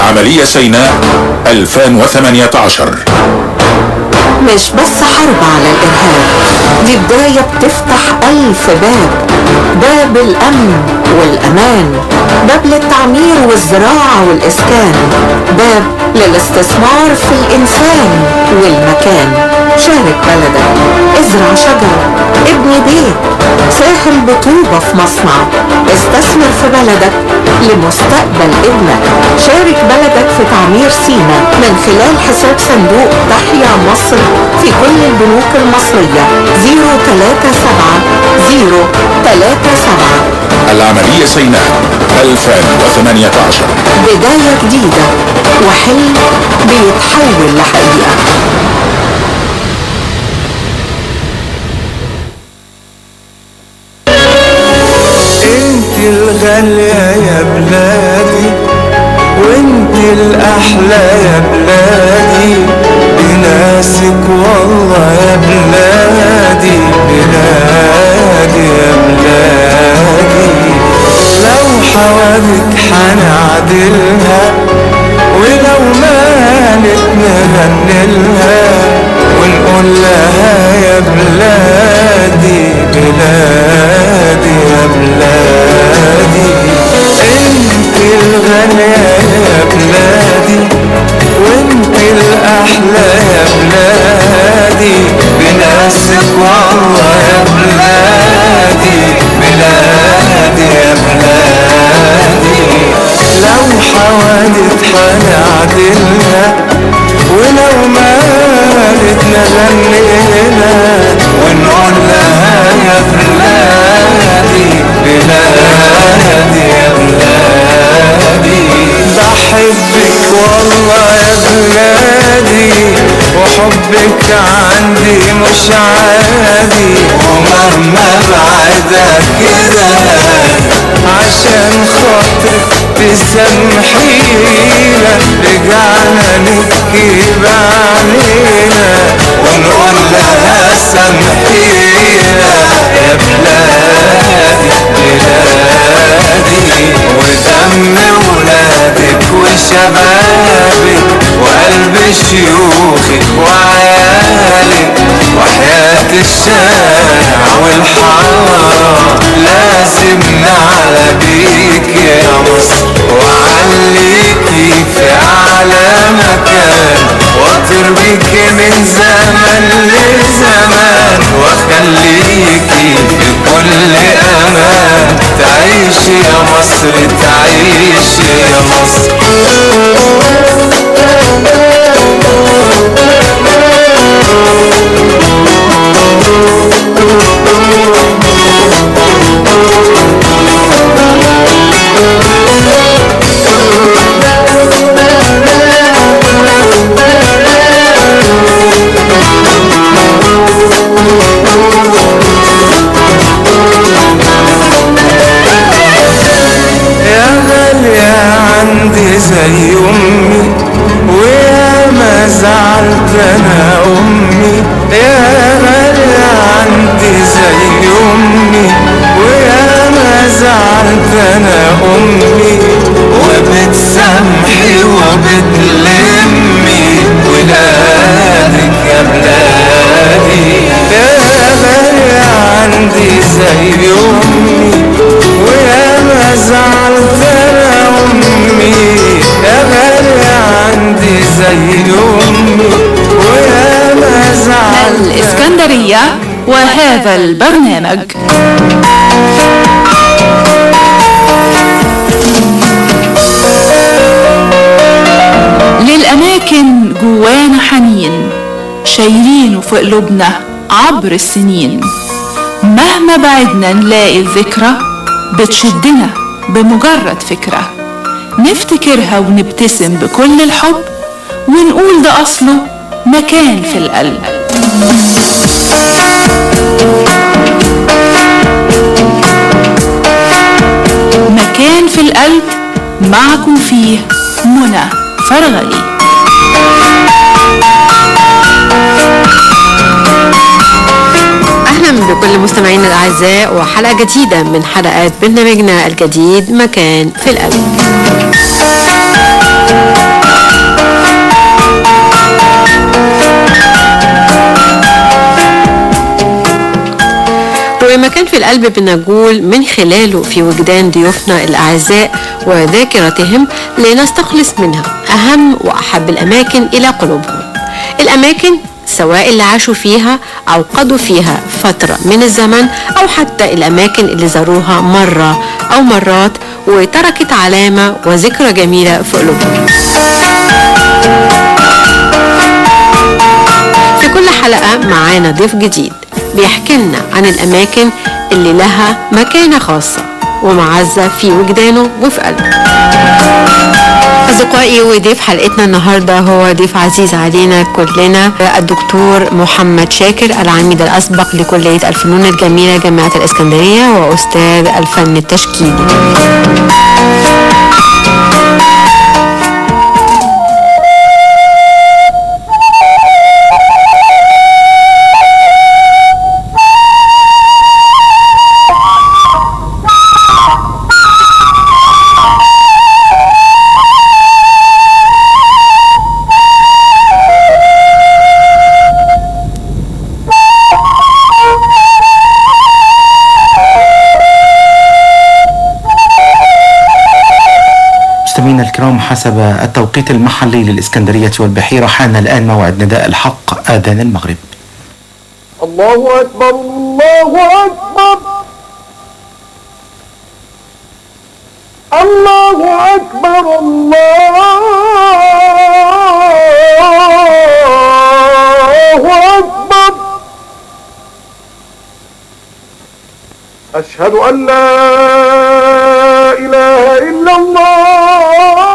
العملية سيناء 2018 مش بس حرب على الإرهاب دي بداية بتفتح ألف باب باب الأمن والأمان باب للتعمير والزراعة والإسكان باب للاستثمار في الإنسان والمكان شارك بلدك ازرع شجر ابني بيت ساهم بطوبة في مصنع استثمر في بلدك لمستقبل ابنك شارك بلدك في تعمير سينا من خلال حساب صندوق تحيا مصر في كل البنوك المصرية 037 037 العملية سيناء 2018 بداية جديدة وحلم بيتحول لحقيقة انت الغالية يا بلادي وانت الأحلى يا بلادي بناسك والله يا بلادي بلادي يا بلادي لو حوالك حنعدلها ولو مالت نغنلها ونقول لها يا بلادي بلادي يا بلادي انت الغالية يا بلادي وانت الاحلى يا بلادي بناسك والله يا بلادي بلادي يا بلادي لو حوالت حنعدلها ولو مالت نغنينا ونقول لها يا بلادي بلادي يا بلادي بحبك والله يا بلادي وحبك عندي مش عادي ومهما بعدك كده عشان خاطرك تسامحينا رجعنا نبكي بعلينا ونقول لها سامحينا يا بلادي بلادي ودم ولادك وشبابك وقلب شيوخك وعيالك وحياة الشارع والحارة لازم نعلى بيك يا مصر وعليكي في أعلى مكان واطر بيك من زمن لزمان واخليكي في كل أمان تعيش يا مصر تعيش يا مصر يا غالية عندي زي أمي ويا ما زعلت أنا أمي يا غالية عندي زي أمي ويا ما زعلت أنا أمي وبتسامحي وبتلمي ولادك يا بلادي يا غالية عندي زي أمي ويا ما زعلت انا امي يا غالية عندي زي امي ويا ما زعلت الإسكندرية وهذا البرنامج للأماكن جوانا حنين شايلينه في قلوبنا عبر السنين مهما بعدنا نلاقي الذكرى بتشدنا بمجرد فكرة نفتكرها ونبتسم بكل الحب ونقول ده أصله مكان في القلب مكان في القلب معكم فيه منى فرغلي أهلا بكل مستمعينا الأعزاء وحلقة جديدة من حلقات برنامجنا الجديد مكان في القلب ومكان في القلب بنقول من خلاله في وجدان ضيوفنا الأعزاء وذاكرتهم لنستخلص منها أهم وأحب الأماكن إلى قلوبهم الأماكن سواء اللي عاشوا فيها أو قضوا فيها فترة من الزمن أو حتى الأماكن اللي زاروها مرة أو مرات وتركت علامة وذكرى جميلة في قلوبهم في كل حلقة معانا ضيف جديد بيحكي لنا عن الأماكن اللي لها مكانة خاصة ومعزة في وجدانه وفي قلبه أصدقائي وضيف حلقتنا النهاردة هو ضيف عزيز علينا كلنا الدكتور محمد شاكر العميد الأسبق لكلية الفنون الجميلة جامعة الإسكندرية وأستاذ الفن التشكيلي مستمعينا الكرام حسب التوقيت المحلي للإسكندرية والبحيرة حان الآن موعد نداء الحق آذان المغرب الله أكبر الله أكبر الله أكبر الله أكبر أشهد أن لا إله إلا الله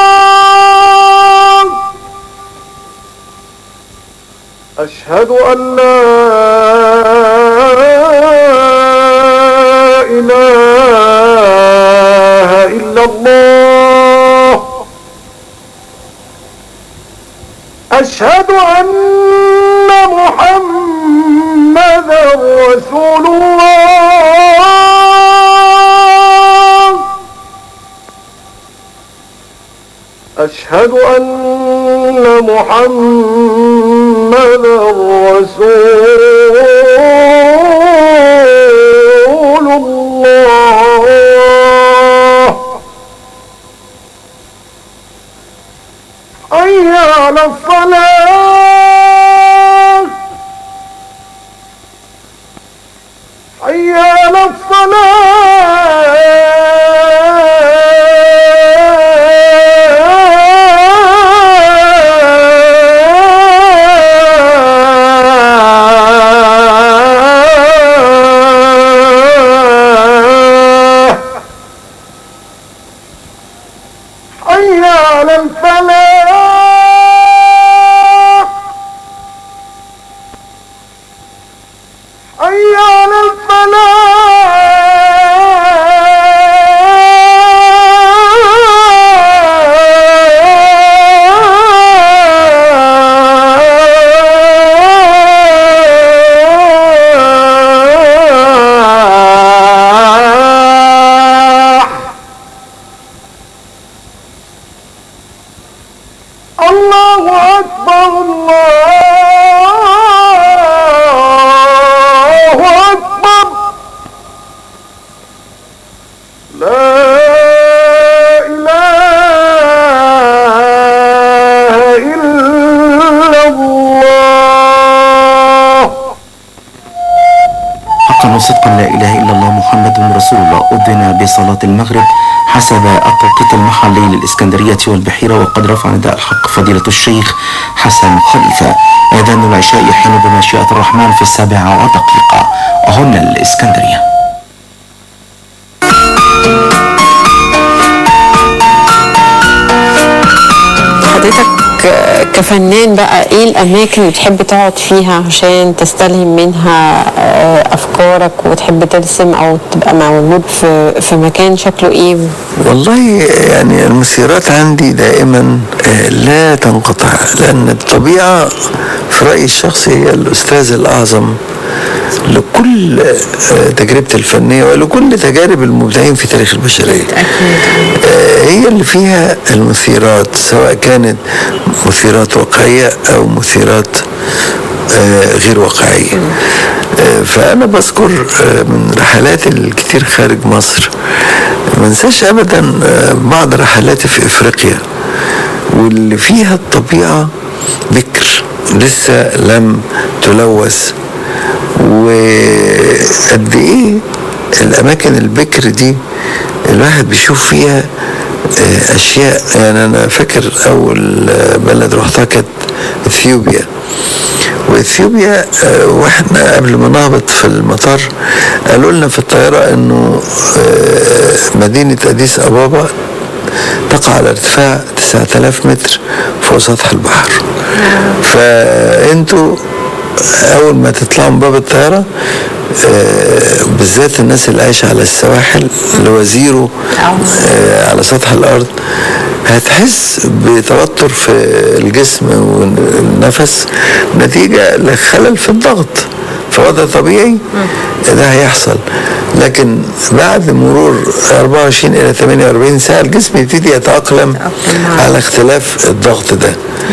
أشهد أن لا إله إلا الله أشهد أن محمدا رسول الله أشهد أن محمدا رسول الله حي على الصلاة حي على الصلاة حي على الفلاح حي على الفلاح الله أكبر الله أكبر لا إله إلا الله حقا وصدقا لا إله إلا الله محمد رسول الله أذن بصلاة المغرب حسب التوقيت المحلي للإسكندرية والبحيرة وقد رفع نداء الحق فضيلة الشيخ حسن خليفة أذان العشاء يحين بمشيئة الرحمن في السابعة ودقيقة هنا الإسكندرية حضرتك كفنان بقى ايه الاماكن اللي تحب تقعد فيها عشان تستلهم منها آه، افكارك وتحب ترسم او تبقى موجود في في مكان شكله ايه والله يعني المسيرات عندي دائما آه، لا تنقطع لأن الطبيعة في رأيي الشخصي هي الأستاذ الأعظم لكل آه، تجربة الفنية ولكل تجارب المبدعين في تاريخ البشرية آه، هي اللي فيها المثيرات سواء كانت مثيرات واقعية أو مثيرات آه، غير واقعية آه، فأنا بذكر آه، من رحلاتي الكتير خارج مصر ما انساش أبدا آه، بعض رحلاتي في إفريقيا واللي فيها الطبيعة بكر لسه لم تلوث وقد ايه الاماكن البكر دي الواحد بيشوف فيها آه، اشياء يعني انا فاكر اول آه، بلد رحتها كانت اثيوبيا واثيوبيا آه، واحنا قبل ما نهبط في المطار قالوا لنا في الطياره انه آه، مدينه اديس ابابا تقع على ارتفاع 9000 متر فوق سطح البحر فانتوا اول ما تطلعوا من باب الطياره آه، بالذات الناس اللي عايشه على السواحل اللي هو زيرو آه، على سطح الارض هتحس بتوتر في الجسم والنفس نتيجه لخلل في الضغط فوضع طبيعي ده هيحصل لكن بعد مرور 24 الى 48 ساعه الجسم يبتدي يتاقلم على اختلاف الضغط ده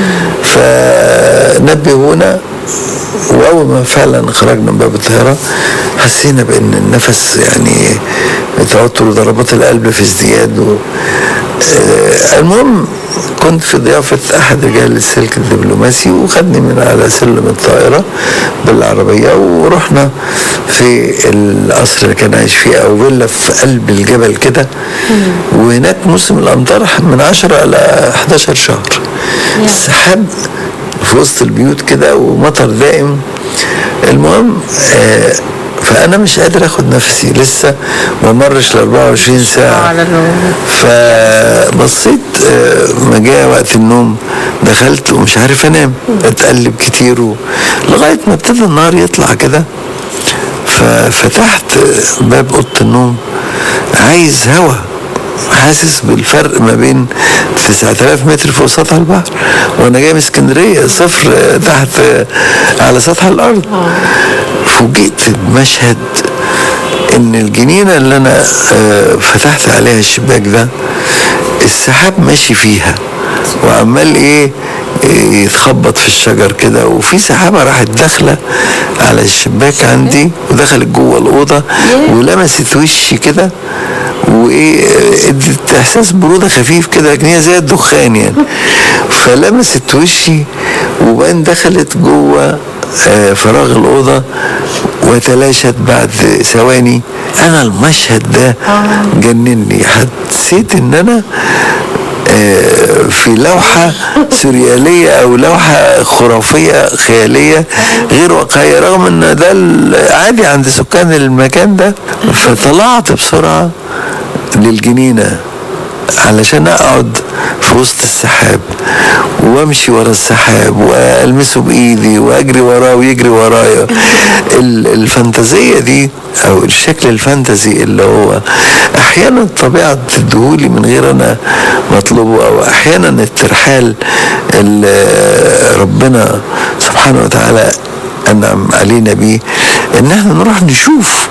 فنبهونا واول ما فعلا خرجنا من باب الطياره حسينا بان النفس يعني توتر وضربات القلب في ازدياد و... آه، المهم كنت في ضيافة أحد رجال السلك الدبلوماسي وخدني من على سلم الطائرة بالعربية ورحنا في القصر اللي كان عايش فيه أو فيلا في قلب الجبل كده وهناك موسم الأمطار من 10 إلى 11 شهر السحاب في وسط البيوت كده ومطر دائم المهم آه فانا مش قادر اخد نفسي لسه ما مرش ال 24 ساعه فبصيت آه، ما جاء وقت النوم دخلت ومش عارف انام اتقلب كتير و... لغايه ما ابتدى النهار يطلع كده ففتحت آه، باب اوضه النوم عايز هوا حاسس بالفرق ما بين 9000 متر فوق سطح البحر وانا جاي من اسكندريه صفر آه، تحت آه، على سطح الارض فوجئت بمشهد ان الجنينه اللي انا آه، فتحت عليها الشباك ده السحاب ماشي فيها وعمال ايه إيه، يتخبط في الشجر كده وفي سحابه راحت داخله على الشباك عندي ودخلت جوه الاوضه ولمست وشي كده وايه آه، ادت احساس بروده خفيف كده لكن هي زي الدخان يعني فلمست وشي وبعدين دخلت جوه آه، فراغ الاوضه وتلاشت بعد ثواني انا المشهد ده جنني حسيت ان انا آه، في لوحة سوريالية أو لوحة خرافية خيالية غير واقعية رغم أن ده عادي عند سكان المكان ده فطلعت بسرعة للجنينة علشان أقعد في وسط السحاب وامشي ورا السحاب والمسه بايدي واجري وراه ويجري ورايا ال- الفانتازيه دي او الشكل الفانتزي اللي هو احيانا الطبيعه بتديهولي من غير انا مطلوبه او احيانا الترحال اللي ربنا سبحانه وتعالى انعم علينا بيه ان احنا نروح نشوف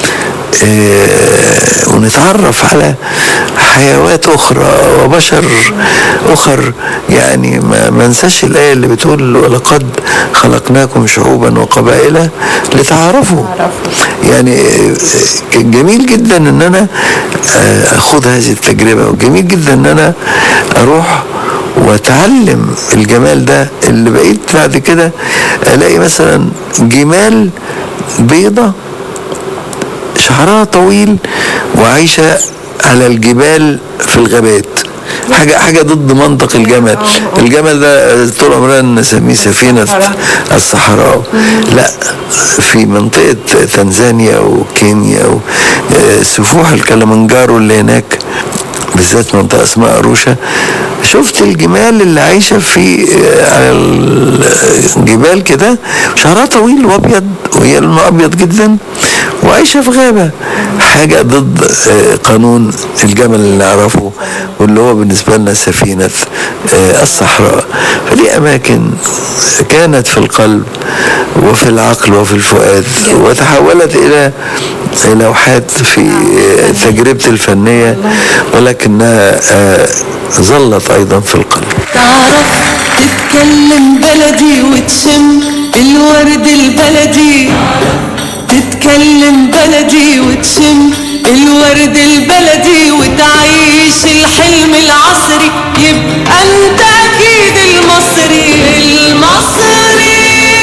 آه، ونتعرف على حيوات اخرى وبشر اخر يعني ما ما انساش الايه اللي بتقول ولقد خلقناكم شعوبا وقبائل لتعارفوا يعني آه، كان جميل جدا ان انا آه، اخوض هذه التجربه وجميل جدا ان انا اروح واتعلم الجمال ده اللي بقيت بعد كده الاقي مثلا جمال بيضه شعرها طويل وعايشة على الجبال في الغابات حاجة حاجة ضد منطق الجمل الجمل ده طول عمرنا نسميه سفينة الصحراء لا في منطقة تنزانيا وكينيا وسفوح الكلمنجارو اللي هناك بالذات منطقة اسمها أروشا شفت الجمال اللي عايشة في على الجبال كده شعرها طويل وأبيض وهي لونه أبيض جدا وعايشة في غابة حاجة ضد آه، قانون الجمل اللي نعرفه واللي هو بالنسبة لنا سفينة آه، الصحراء فدي أماكن كانت في القلب وفي العقل وفي الفؤاد وتحولت إلى لوحات في آه، تجربتي الفنية ولكنها آه، ظلت أيضا في القلب تعرف تتكلم بلدي وتشم الورد البلدي تتكلم بلدي وتشم الورد البلدي وتعيش الحلم العصري يبقى انت اكيد المصري المصري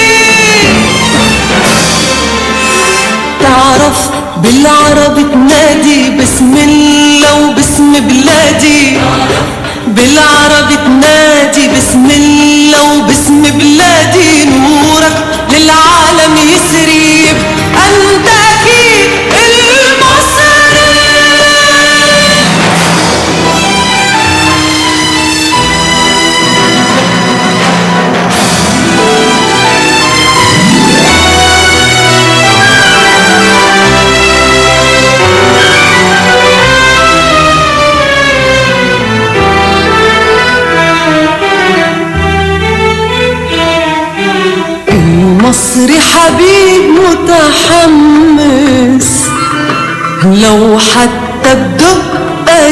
تعرف بالعربي تنادي بسم الله وباسم بلادي بالعربي تنادي بسم الله وباسم بلادي نورك للعالم يسري يبقى انت اكيد المصري المصري حبيب متحمس لو حتى بدقة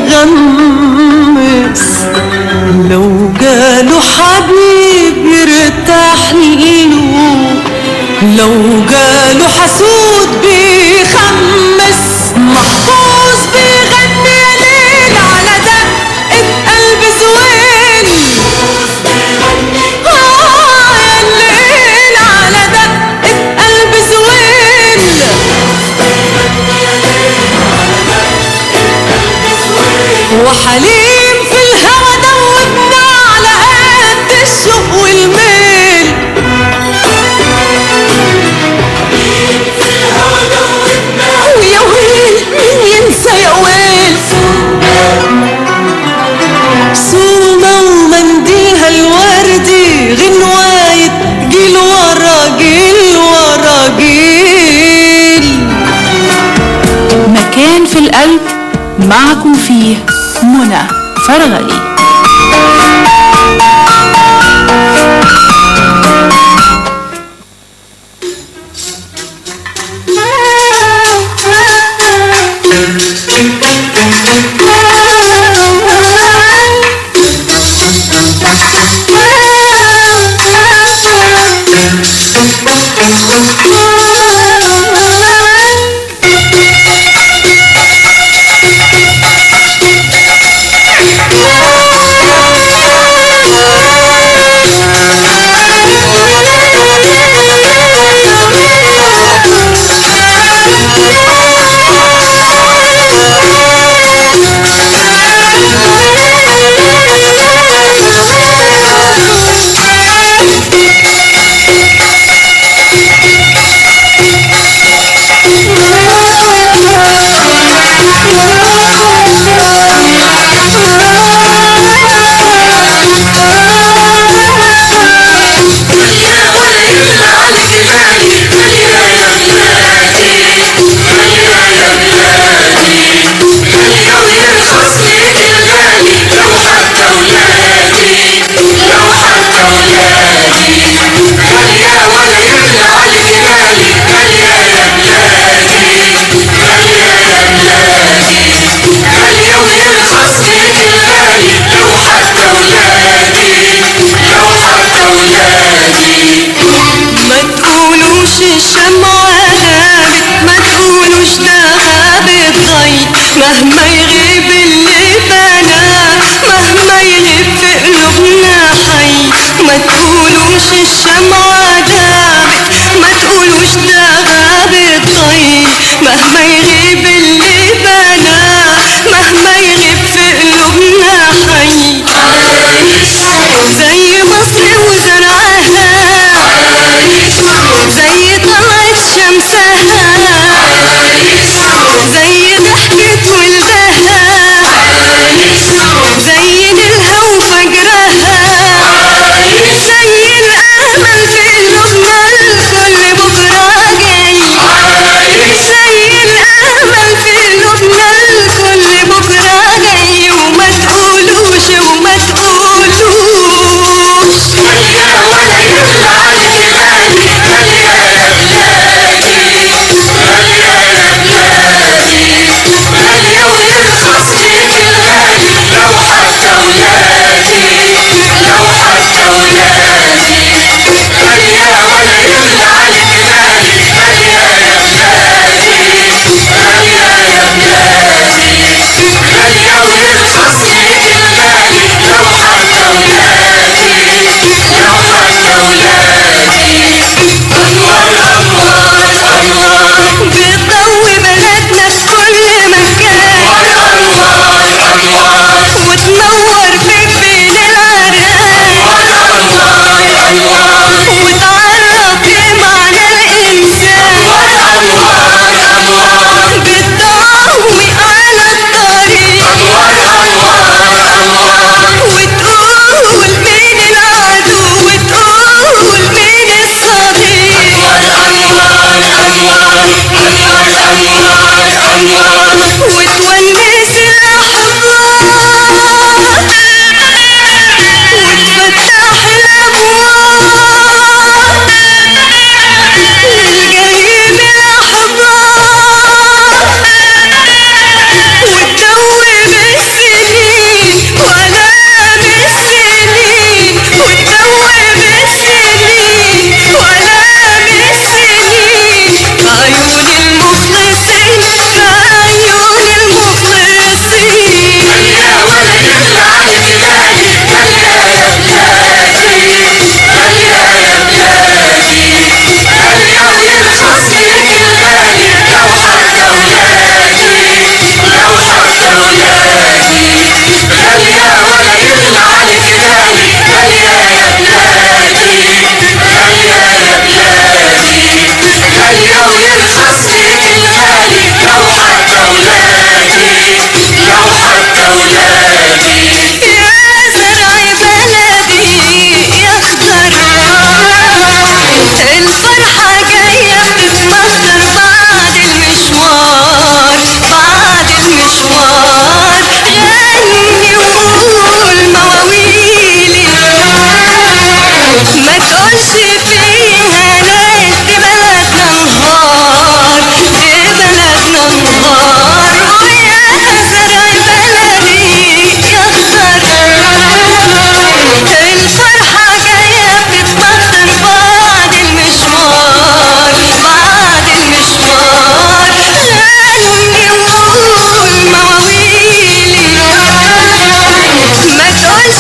يغمس لو جاله حبيب يرتاح له لو جاله حسود بيخمس محفوظ بيغني يا ليل على دقة قلب زوين آه يا الليل على دقة قلب زوين وحليم في الهوى دوبنا على قد الشوق والميل ويا ويل مين ينسى يا ويل سومة ومنديلها الوردي غنواية جيل ورا جيل ورا جيل مكان في القلب معكم فيه منى فرغلي Thank you.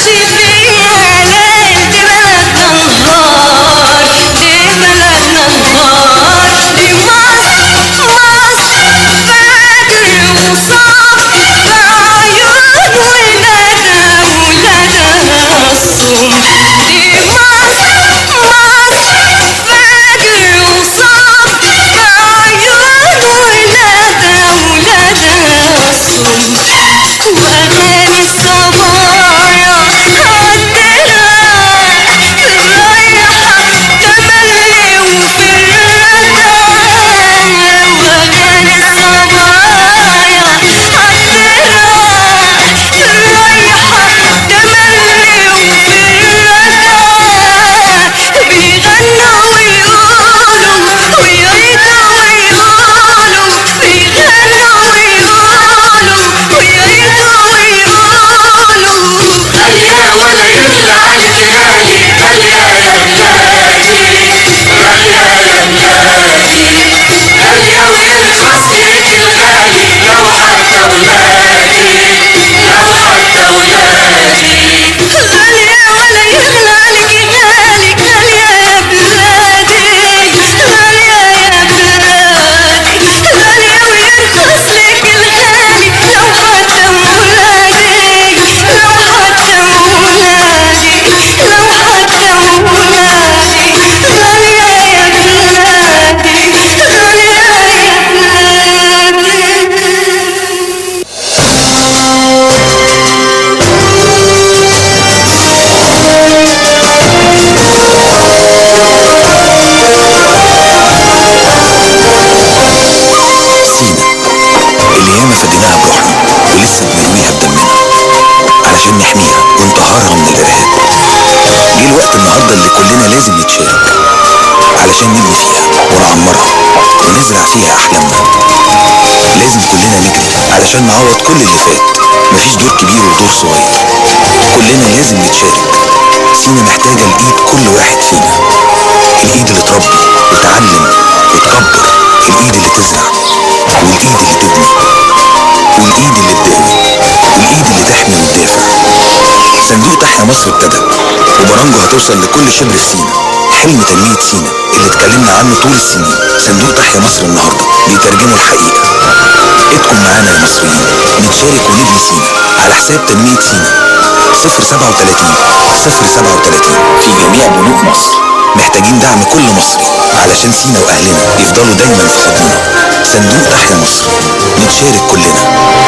ماشي فيها ليل دي بلدنا نهار دي بلدنا نهار دي مصر مصر فاكر وصعب بعيون ولادها ولادها الصوم دي مصر مصر فاكر وصعب بعيون ولادها ولادها الصوم وأغاني الصبايا عدنا رايحة تملي وفي الردى وأغاني الصبايا عدنا رايحة تملي وفي الردى بيغنوا ويقولوا ويعيدوا ويقولوا بيغنوا ويقولوا ويعيدوا ويقولوا غالية ولا يغلى عليك غالي غالية يا بلادي غالية يا بلادي غالية ويرخص لك الغالي لو حتى ولادي لو حتى ولادي غالية ولا يغلى عليك غالي غالية يا بلادي غالية يا بلادي غالية ويرخص لك الغالي لو حتى ولادي لو حتى ولادي لو حتى ولادي غالية يا بلادي غالية يا بلادي سينا اللي ياما فديناها بروحنا ولسه بنرويها بدمنا علشان نحميها ونطهرها من الارهاب جه الوقت النهارده اللي كلنا لازم نتشارك علشان نبني فيها ونعمرها ونزرع فيها احلامنا لازم كلنا نجري علشان نعوض كل اللي فات مفيش دور كبير ودور صغير كلنا لازم نتشارك سينا محتاجة لإيد كل واحد فينا الإيد اللي تربي وتعلم وتكبر الإيد اللي تزرع والإيد اللي تبني والإيد اللي تداوي والإيد اللي تحمي وتدافع صندوق تحيا مصر ابتدى وبرامجه هتوصل لكل شبر في سينا حلم تنمية سينا اللي اتكلمنا عنه طول السنين صندوق تحيا مصر النهارده بيترجمه الحقيقة ايدكم معانا يا مصريين نتشارك ونبني سينا على حساب تنمية سينا 037 037 في جميع بنوك مصر محتاجين دعم كل مصري علشان سينا واهلنا يفضلوا دايما في حضننا صندوق تحيا مصر نتشارك كلنا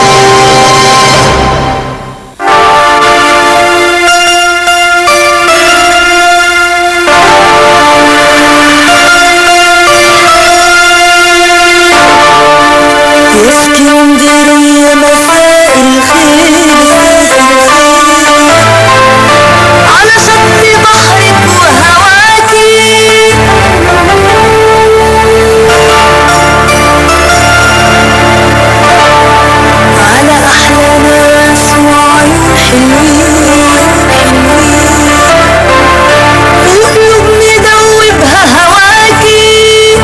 اسكندرية مساء الخير على شط بحرك وهواكي على أحلى ناس وعيون حلوين وقلوب ندوبها هواكي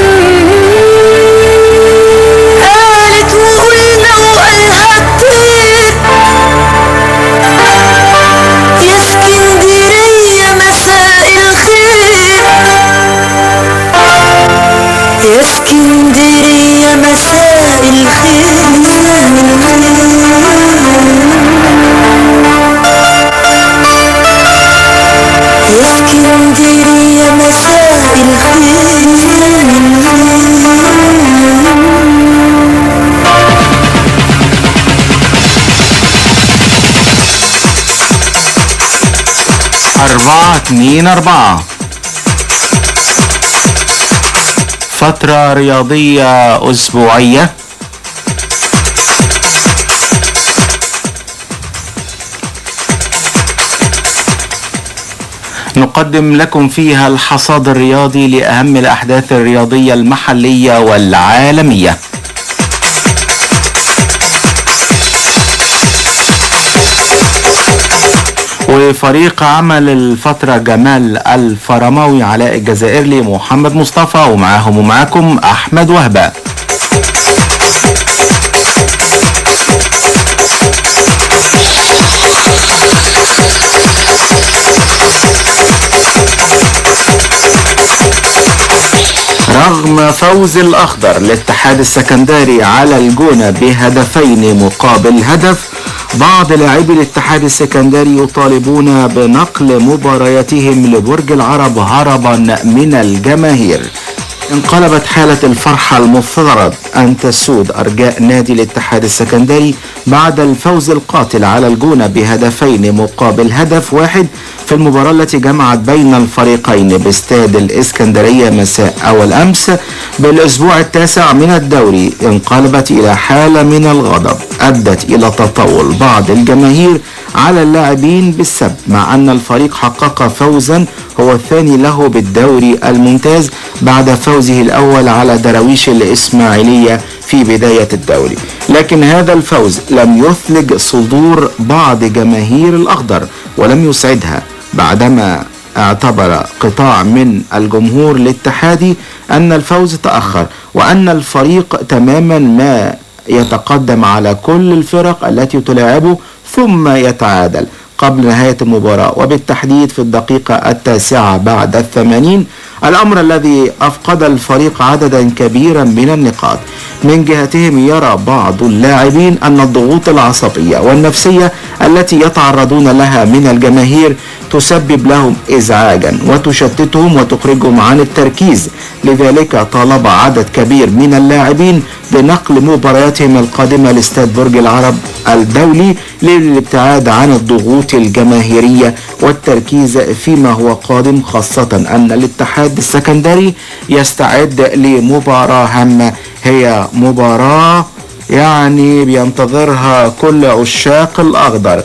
قالت وقلنا وقالها كتير يا اسكندرية مساء الخير يا اسكندرية مساء الخير يا اسكندرية مساء الخير أربعة اتنين أربعة فترة رياضية أسبوعية نقدم لكم فيها الحصاد الرياضي لأهم الأحداث الرياضية المحلية والعالمية وفريق عمل الفترة جمال الفرماوي علاء الجزائري محمد مصطفى ومعاهم ومعاكم أحمد وهبة رغم فوز الأخضر الاتحاد السكندري على الجونة بهدفين مقابل هدف بعض لاعبي الاتحاد السكندري يطالبون بنقل مبارياتهم لبرج العرب هربا من الجماهير انقلبت حالة الفرحة المفترض أن تسود أرجاء نادي الاتحاد السكندري بعد الفوز القاتل على الجونة بهدفين مقابل هدف واحد في المباراة التي جمعت بين الفريقين باستاد الإسكندرية مساء أول أمس بالأسبوع التاسع من الدوري انقلبت إلى حالة من الغضب أدت إلى تطاول بعض الجماهير على اللاعبين بالسب مع أن الفريق حقق فوزا هو الثاني له بالدوري الممتاز بعد فوزه الأول على دراويش الإسماعيلية في بداية الدوري لكن هذا الفوز لم يثلج صدور بعض جماهير الأخضر ولم يسعدها بعدما اعتبر قطاع من الجمهور الاتحادي أن الفوز تأخر وأن الفريق تماما ما يتقدم على كل الفرق التي تلاعبه ثم يتعادل قبل نهاية المباراة وبالتحديد في الدقيقة التاسعة بعد الثمانين الأمر الذي أفقد الفريق عددا كبيرا من النقاط من جهتهم يرى بعض اللاعبين أن الضغوط العصبية والنفسية التي يتعرضون لها من الجماهير تسبب لهم إزعاجا وتشتتهم وتخرجهم عن التركيز لذلك طالب عدد كبير من اللاعبين بنقل مبارياتهم القادمة لاستاد برج العرب الدولي للابتعاد عن الضغوط الجماهيرية والتركيز فيما هو قادم خاصة أن الاتحاد السكندري يستعد لمباراة هامة هي مباراة يعني بينتظرها كل عشاق الأخضر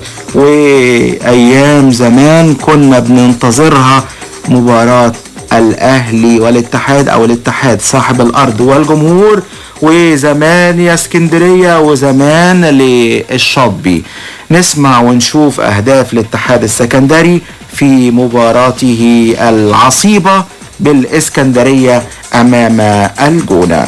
وأيام زمان كنا بننتظرها مباراة الأهلي والاتحاد أو الاتحاد صاحب الأرض والجمهور وزمان يا اسكندرية وزمان للشاطبي نسمع ونشوف أهداف الاتحاد السكندري في مباراته العصيبة بالإسكندرية أمام الجونة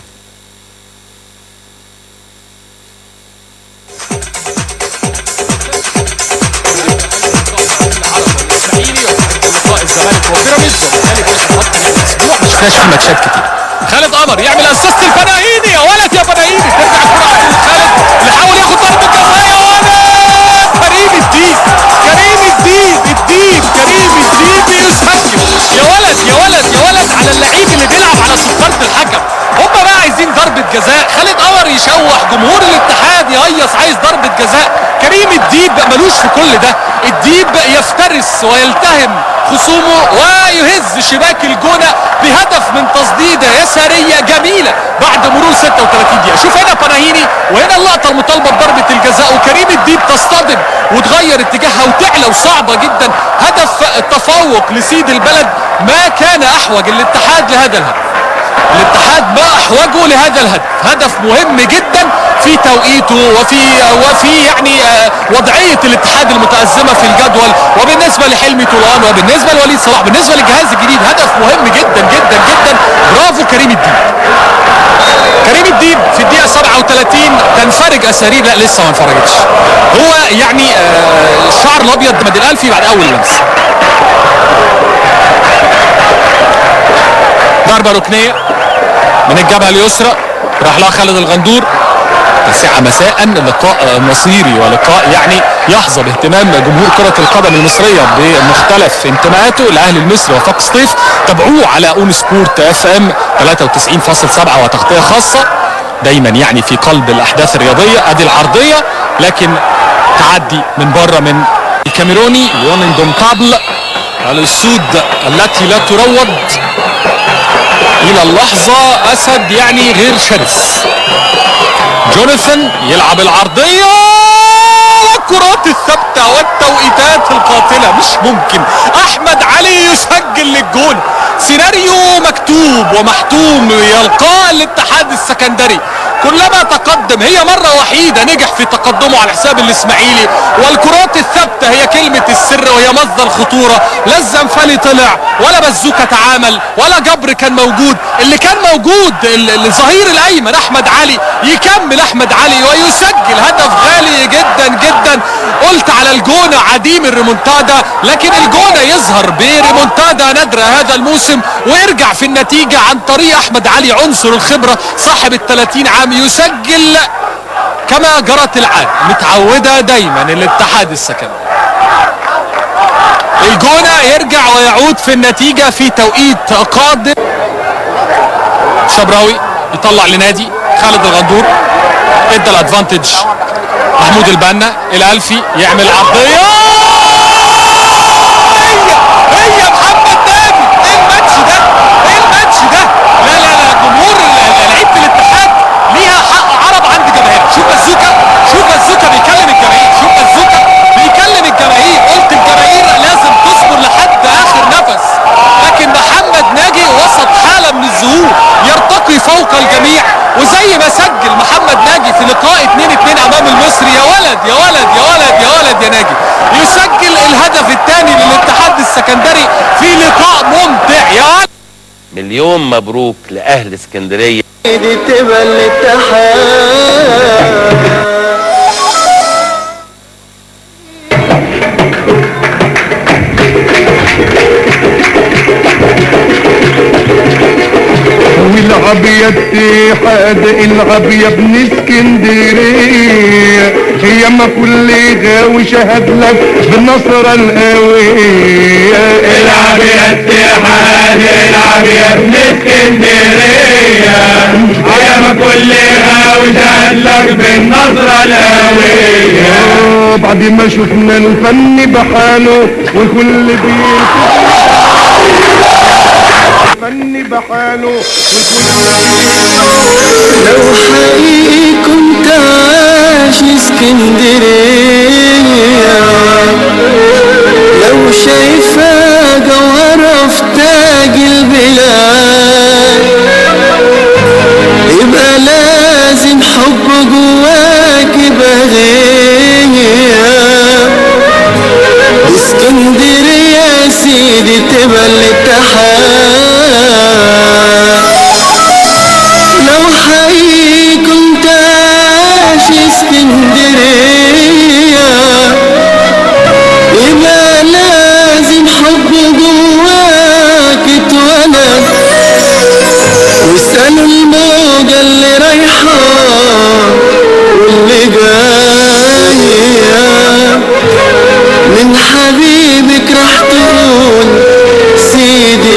شفناش في ماتشات كتير خالد قمر يعمل اسيست الفناهيني يا ولد يا فناهيني ترجع الكرة على طول خالد يحاول ياخد ضربة جزاء يا ولد كريم الديب كريم الديب الديب كريم الديب بيسجل يا ولد يا ولد يا ولد على اللعيب اللي بيلعب على صفارة الحكم هم بقى عايزين ضربة جزاء خالد قمر يشوح جمهور الاتحاد يهيص عايز ضربة جزاء كريم الديب ملوش في كل ده الديب يفترس ويلتهم خصومه ويهز شباك الجونة بهدف من تصديدة يسارية جميلة بعد مرور 36 دقيقة شوف هنا بناهيني وهنا اللقطة المطالبة بضربة الجزاء وكريم الديب تصطدم وتغير اتجاهها وتعلى وصعبة جدا هدف التفوق لسيد البلد ما كان أحوج الاتحاد لهذا الهدف الاتحاد ما احوجه لهذا الهدف هدف مهم جدا في توقيته وفي وفي يعني آه، وضعيه الاتحاد المتازمه في الجدول وبالنسبه لحلمي طولان وبالنسبه لوليد صلاح بالنسبه للجهاز الجديد هدف مهم جدا جدا جدا برافو كريم الديب كريم الديب في الدقيقه 37 تنفرج اسارير لا لسه ما انفرجتش هو يعني آه، الشعر الابيض مد الالفي بعد اول لمسه ضربه ركنيه من الجبهه اليسرى راح لها خالد الغندور تسعة مساء لقاء مصيري ولقاء يعني يحظى باهتمام جمهور كرة القدم المصرية بمختلف انتماءاته الأهلي المصري وفاق سطيف تابعوه على اون سبورت اف ام 93.7 وتغطية خاصة دايما يعني في قلب الأحداث الرياضية أدي العرضية لكن تعدي من بره من الكاميروني يونين دومكابل الأسود التي لا تروض الى اللحظة اسد يعني غير شرس جوناثان يلعب العرضية والكرات الثابتة والتوقيتات القاتلة مش ممكن احمد علي يسجل للجون سيناريو مكتوب ومحتوم يلقاه الاتحاد السكندري كلما تقدم هي مرة وحيدة نجح في تقدمه على حساب الاسماعيلي والكرات الثابتة هي كلمة السر وهي مصدر خطوره لا الزنفلي طلع ولا بزوكا تعامل ولا جبر كان موجود اللي كان موجود ال- الظهير الايمن احمد علي يكمل احمد علي ويسجل هدف غالي جدا جدا قلت على الجونه عديم الريمونتادا لكن الجونه يظهر بريمونتادا نادره هذا الموسم ويرجع في النتيجه عن طريق احمد علي عنصر الخبره صاحب ال 30 عام يسجل كما جرت العاده متعوده دايما الاتحاد السكندري الجونه يرجع ويعود في النتيجه في توقيت قادم شبراوي يطلع لنادي خالد الغندور ادى الادفانتج محمود البنا الالفي يعمل عرضيه هي هي محمد ناجي ايه الماتش ده ايه الماتش ده لا لا لا جمهور ال- ال- لعيبه الاتحاد ليها حق عرب عند جماهيرها شوف بازوكا شوف بازوكا بيكلم الجماهير شوف بازوكا بيكلم الجماهير قلت الجماهير لازم تصبر لحد اخر نفس لكن محمد ناجي وسط حاله من الظهور يرتقي فوق الجميع وزي ما سجل محمد ناجي في لقاء 2 2 امام المصري يا ولد يا ولد يا ولد يا ولد يا ناجي يسجل الهدف الثاني للاتحاد السكندري في لقاء ممتع يا ولد مليون مبروك لأهل اسكندرية دي تبقى الاتحاد والعب يا اتحاد العب يا ابن اسكندريه هي ما كل غاوي شهد لك بالنصر القوية العب يا اتحاد العب يا ابن اسكندريه هي ما كل غاوي شهد لك بالنصر القوية بعد ما شفنا الفن بحاله والكل بيرتاح الفن بحاله لو حقيقي كنت عايش اسكندرية لو شايفة جوهرة في تاج البلاد يبقى لازم حب جواك يبقى غياب اسكندرية يا سيدي تبقى الاتحاد لو حقيقي كنت عايش اسكندرية يبقى لازم حب جواك اتولد واسألوا الموجة اللي رايحة واللي جاية من حبيبك راح تقول سيدي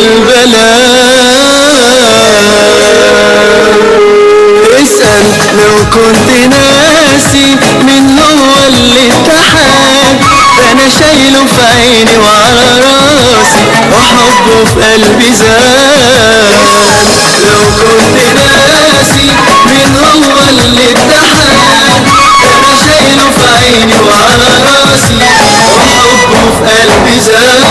البلاد اسأل لو كنت ناسي من هو اللي اتحاد ده انا شايله في عيني وعلى راسي وحبه في قلبي زاد لو كنت ناسي من هو اللي اتحاد ده انا شايله في عيني وعلى راسي وحبه في قلبي زاد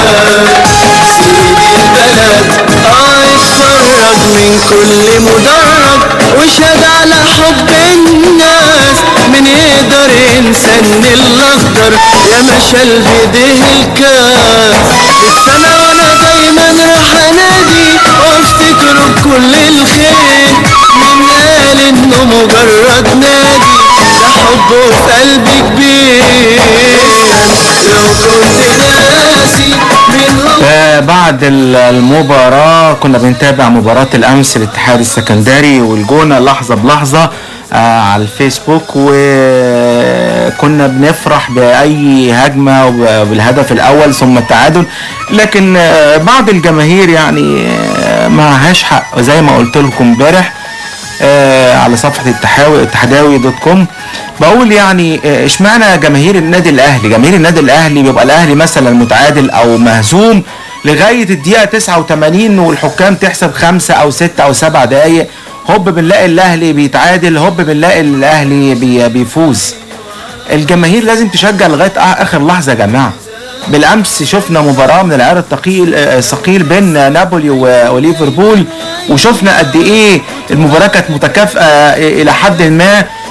سيدي البلد اه اتفرج من كل مدرج وشهد على حب الناس من يقدر ينسى ان الاخضر يا مشى بيده الكاس السنة وانا دايما راح انادي وافتكره بكل الخير من قال انه مجرد نادي ده حبه في قلبي كبير لو كنت ناسي من هو آه، بعد ال- المباراة كنا بنتابع مباراة الأمس الاتحاد السكندري والجونة لحظة بلحظة آه، على الفيسبوك وكنا بنفرح بأي هجمة وب- بالهدف الأول ثم التعادل لكن آه، بعض الجماهير يعني آه، ما هاش حق زي ما قلت لكم امبارح آه، على صفحة التحاوي التحداوي دوت كوم بقول يعني آه، اشمعنى جماهير النادي الاهلي جماهير النادي الاهلي بيبقى الاهلي مثلا متعادل او مهزوم لغاية الدقيقة 89 والحكام تحسب خمسة او ستة او سبع دقايق هوب بنلاقي الاهلي بيتعادل هوب بنلاقي الاهلي بي- بيفوز الجماهير لازم تشجع لغايه آ- اخر لحظه يا جماعه بالامس شفنا مباراه من العيار الثقيل آه، الثقيل بين نابولي و- وليفربول وشفنا قد ايه المباراه كانت متكافئه الى حد ما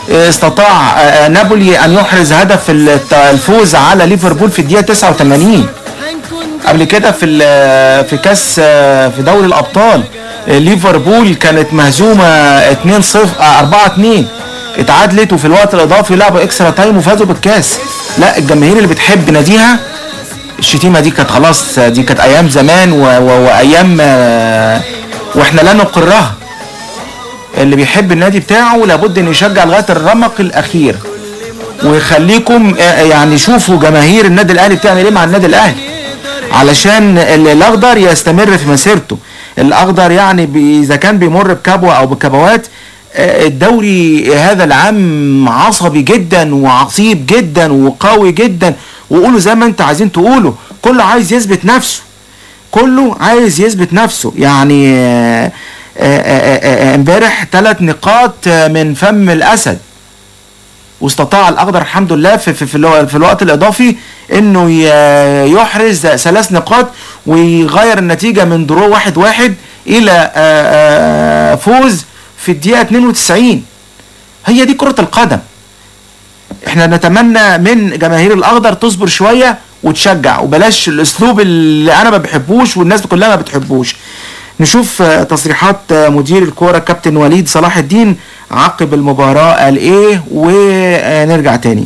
استطاع آه، نابولي ان يحرز هدف الت- الفوز على ليفربول في الدقيقه 89 قبل كده في ال- في كاس آه، في دوري الابطال آه، ليفربول كانت مهزومه 2 0 4 2 اتعادلت وفي الوقت الاضافي لعبوا اكسترا تايم وفازوا بالكاس لا الجماهير اللي بتحب ناديها الشتيمه دي كانت خلاص آه، دي كانت ايام زمان و... و... وايام آه، واحنا لا نقرها اللي بيحب النادي بتاعه لابد ان يشجع لغايه الرمق الاخير ويخليكم آه، يعني شوفوا جماهير النادي الاهلي بتعمل ايه مع النادي الاهلي علشان ال- الاخضر يستمر في مسيرته الاخضر يعني بي- اذا كان بيمر بكبوه او بكبوات آه، الدوري هذا العام عصبي جدا وعصيب جدا وقوي جدا وقولوا زي ما انت عايزين تقولوا كله عايز يثبت نفسه كله عايز يثبت نفسه يعني آه، آه، آه، آه، امبارح ثلاث نقاط آه، من فم الاسد واستطاع الاخضر الحمد لله في في, في, الو- في الوقت الاضافي انه ي- يحرز ثلاث نقاط ويغير النتيجه من درو واحد واحد الى آه، آه، فوز في الدقيقه 92 هي دي كره القدم احنا نتمنى من جماهير الاخضر تصبر شويه وتشجع وبلاش الاسلوب اللي انا ما بحبوش والناس كلها ما بتحبوش نشوف آه، تصريحات آه، مدير الكوره كابتن وليد صلاح الدين عقب المباراه قال ايه ونرجع تاني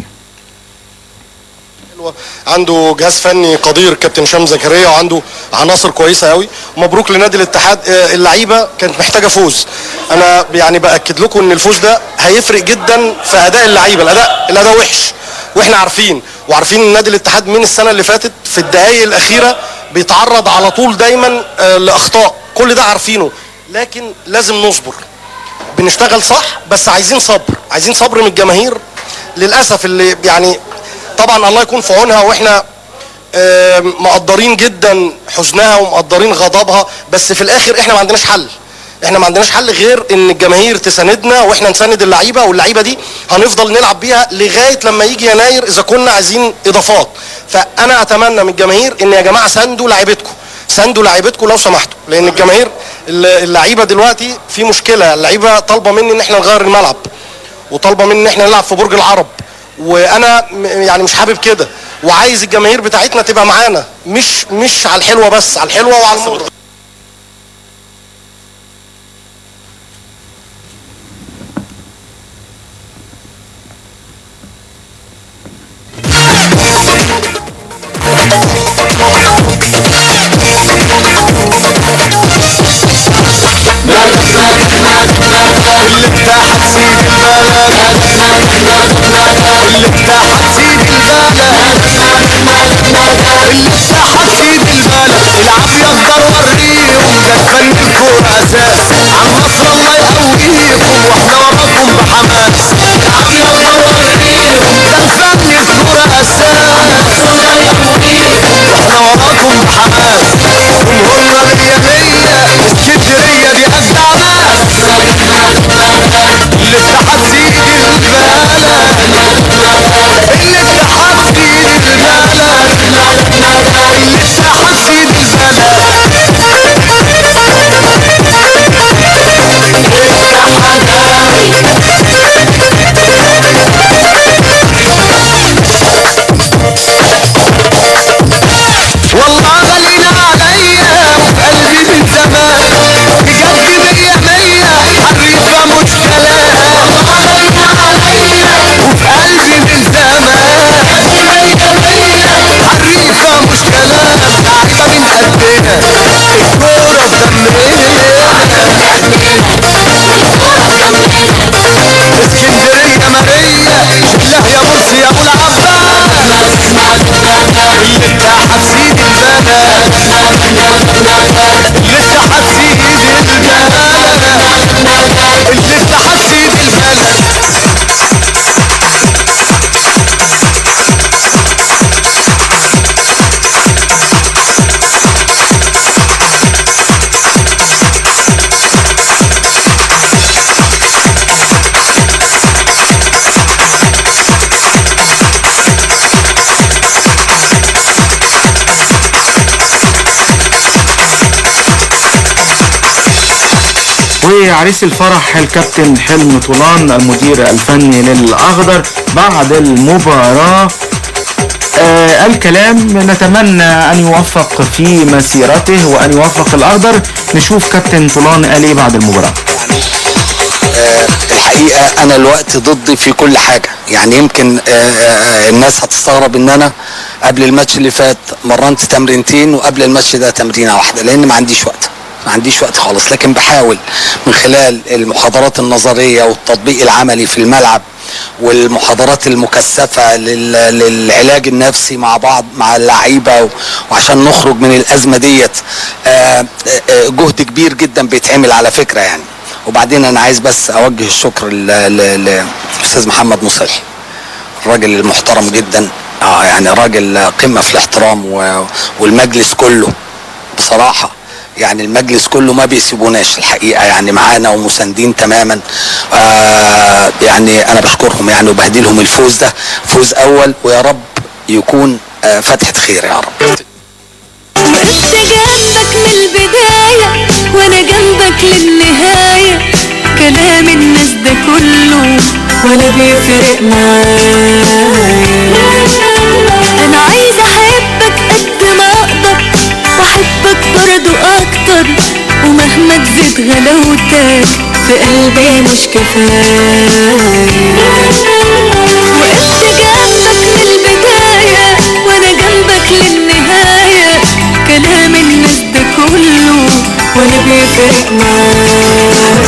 عنده جهاز فني قدير كابتن هشام زكريا وعنده عناصر كويسه قوي مبروك لنادي الاتحاد آه، اللعيبه كانت محتاجه فوز انا يعني باكد لكم ان الفوز ده هيفرق جدا في اداء اللعيبه الاداء الاداء وحش واحنا عارفين وعارفين ان نادي الاتحاد من السنه اللي فاتت في الدقائق الاخيره بيتعرض على طول دايما آه، لاخطاء كل ده عارفينه لكن لازم نصبر بنشتغل صح بس عايزين صبر عايزين صبر من الجماهير للاسف اللي يعني طبعا الله يكون في عونها واحنا آم، مقدرين جدا حزنها ومقدرين غضبها بس في الاخر احنا ما عندناش حل احنا ما عندناش حل غير ان الجماهير تساندنا واحنا نساند اللعيبه واللعيبه دي هنفضل نلعب بيها لغايه لما يجي يناير اذا كنا عايزين اضافات فانا اتمنى من الجماهير ان يا جماعه ساندوا لعيبتكم ساندوا لعيبتكم لو سمحتوا لان الجماهير اللعيبه دلوقتي في مشكله اللعيبه طالبه مني ان احنا نغير الملعب وطالبه مني ان احنا نلعب في برج العرب وانا م- يعني مش حابب كده وعايز الجماهير بتاعتنا تبقى معانا مش مش على الحلوه بس على الحلوه وعلى المره اللي بتاعها تسيب البلد اللي بتاعها تسيب البلد اللي بتاعها تسيب البلد العب يا اخضر ورينا وعريس الفرح الكابتن حلمي طولان المدير الفني للأخضر بعد المباراة آه قال كلام نتمنى أن يوفق في مسيرته وأن يوفق الأخضر نشوف كابتن طولان قال إيه بعد المباراة آه، الحقيقه انا الوقت ضدي في كل حاجه يعني يمكن آه، آه، الناس هتستغرب ان انا قبل الماتش اللي فات مرنت تمرينتين وقبل الماتش ده تمرينه واحده لان ما عنديش وقت ما عنديش وقت خالص لكن بحاول من خلال المحاضرات النظريه والتطبيق العملي في الملعب والمحاضرات المكثفه لل- للعلاج النفسي مع بعض مع اللعيبه و- وعشان نخرج من الازمه ديت آه، آه، آه، جهد كبير جدا بيتعمل على فكره يعني وبعدين انا عايز بس اوجه الشكر ل- ل- للاستاذ محمد مصلح الراجل المحترم جدا اه يعني راجل قمه في الاحترام و- والمجلس كله بصراحه يعني المجلس كله ما بيسيبوناش الحقيقه يعني معانا ومساندين تماما آه يعني انا بشكرهم يعني وبهديلهم الفوز ده فوز اول ويا رب يكون آه فتحه خير يا رب وقفت جنبك من البداية وانا جنبك للنهاية كلام الناس ده كله ولا بيفرق معايا انا عايزة احبك قد ما اقدر واحبك برضو اكتر ومهما تزيد غلاوتك في قلبي مش كفاية وقفت جنبك من البداية وانا جنبك للنهاية كلام الناس ده كله ولا بيفرق معايا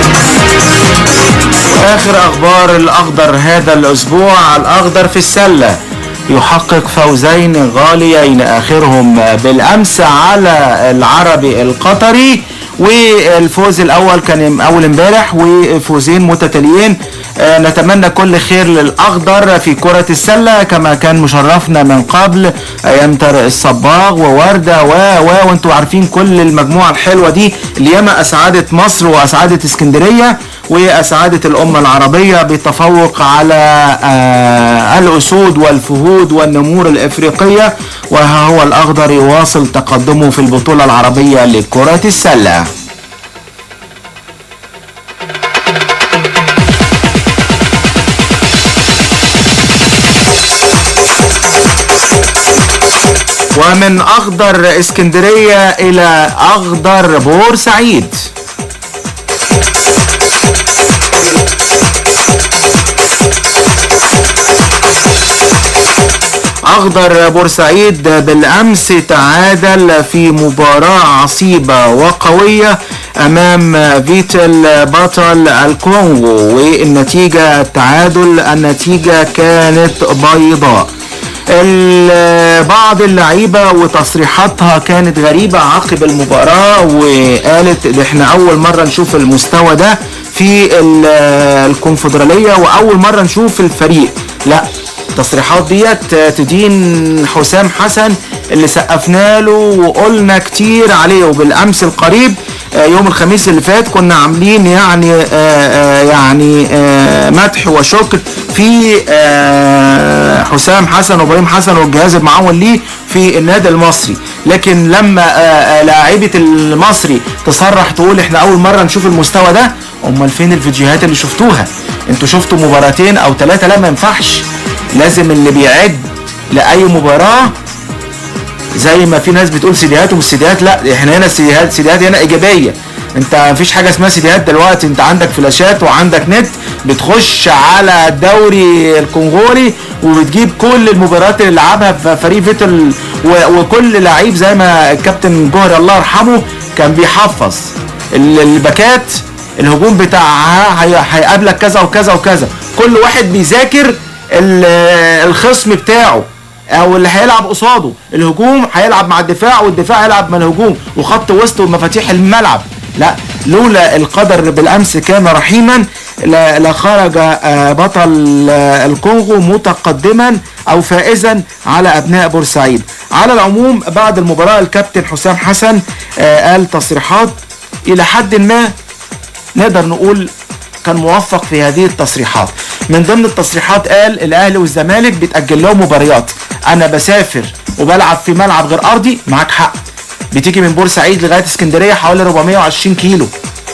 آخر أخبار الأخضر هذا الأسبوع الأخضر في السلة يحقق فوزين غاليين آخرهم بالأمس على العربي القطري والفوز الأول كان أول امبارح وفوزين متتاليين آه، نتمنى كل خير للأخضر في كرة السلة كما كان مشرفنا من قبل أيام طارق الصباغ ووردة و و وانتوا عارفين كل المجموعة الحلوة دي اللي ياما أسعدت مصر وأسعدت اسكندرية وأسعدت الأمة العربية بالتفوق على آه الأسود والفهود والنمور الإفريقية وها هو الأخضر يواصل تقدمه في البطولة العربية لكرة السلة ومن أخضر اسكندرية إلى أخضر بورسعيد أخضر بورسعيد بالأمس تعادل في مباراة عصيبة وقوية أمام فيتل بطل الكونغو والنتيجة التعادل النتيجة كانت بيضاء ال- بعض اللعيبة وتصريحاتها كانت غريبة عقب المباراة وقالت ده احنا أول مرة نشوف المستوى ده في ال- الكونفدرالية وأول مرة نشوف الفريق لا التصريحات ديت تدين حسام حسن اللي سقفنا له وقلنا كتير عليه وبالامس القريب آه، يوم الخميس اللي فات كنا عاملين يعني آه، آه، يعني آه، مدح وشكر في آه، حسام حسن وابراهيم حسن والجهاز المعاون ليه في النادي المصري لكن لما آه، آه، لاعيبه المصري تصرح تقول احنا اول مره نشوف المستوى ده امال فين الفيديوهات اللي شفتوها انتوا شفتوا مباراتين او ثلاثه لا ما ينفعش لازم اللي بيعد لاي مباراه زي ما في ناس بتقول سيديهات ومش سيديهات لا احنا هنا السيديهات سيديهات هنا ايجابيه انت مفيش حاجه اسمها سيديهات دلوقتي انت عندك فلاشات وعندك نت بتخش على الدوري الكونغولي وبتجيب كل المباريات اللي لعبها في فريق فيتل و- وكل لعيب زي ما الكابتن جوهري الله يرحمه كان بيحفظ ال- الباكات الهجوم بتاعها هي- هيقابلك كذا وكذا وكذا كل واحد بيذاكر ال- الخصم بتاعه او اللي هيلعب قصاده الهجوم هيلعب مع الدفاع والدفاع هيلعب مع الهجوم وخط وسط ومفاتيح الملعب لا لولا القدر بالامس كان رحيما لا- لخرج آه، بطل آه، الكونغو متقدما او فائزا على ابناء بورسعيد على العموم بعد المباراه الكابتن حسام حسن آه، قال تصريحات الى حد ما نقدر نقول كان موفق في هذه التصريحات من ضمن التصريحات قال الاهلي والزمالك بيتاجل لهم مباريات انا بسافر وبلعب في ملعب غير ارضي معاك حق بتيجي من بورسعيد لغايه اسكندريه حوالي 420 كيلو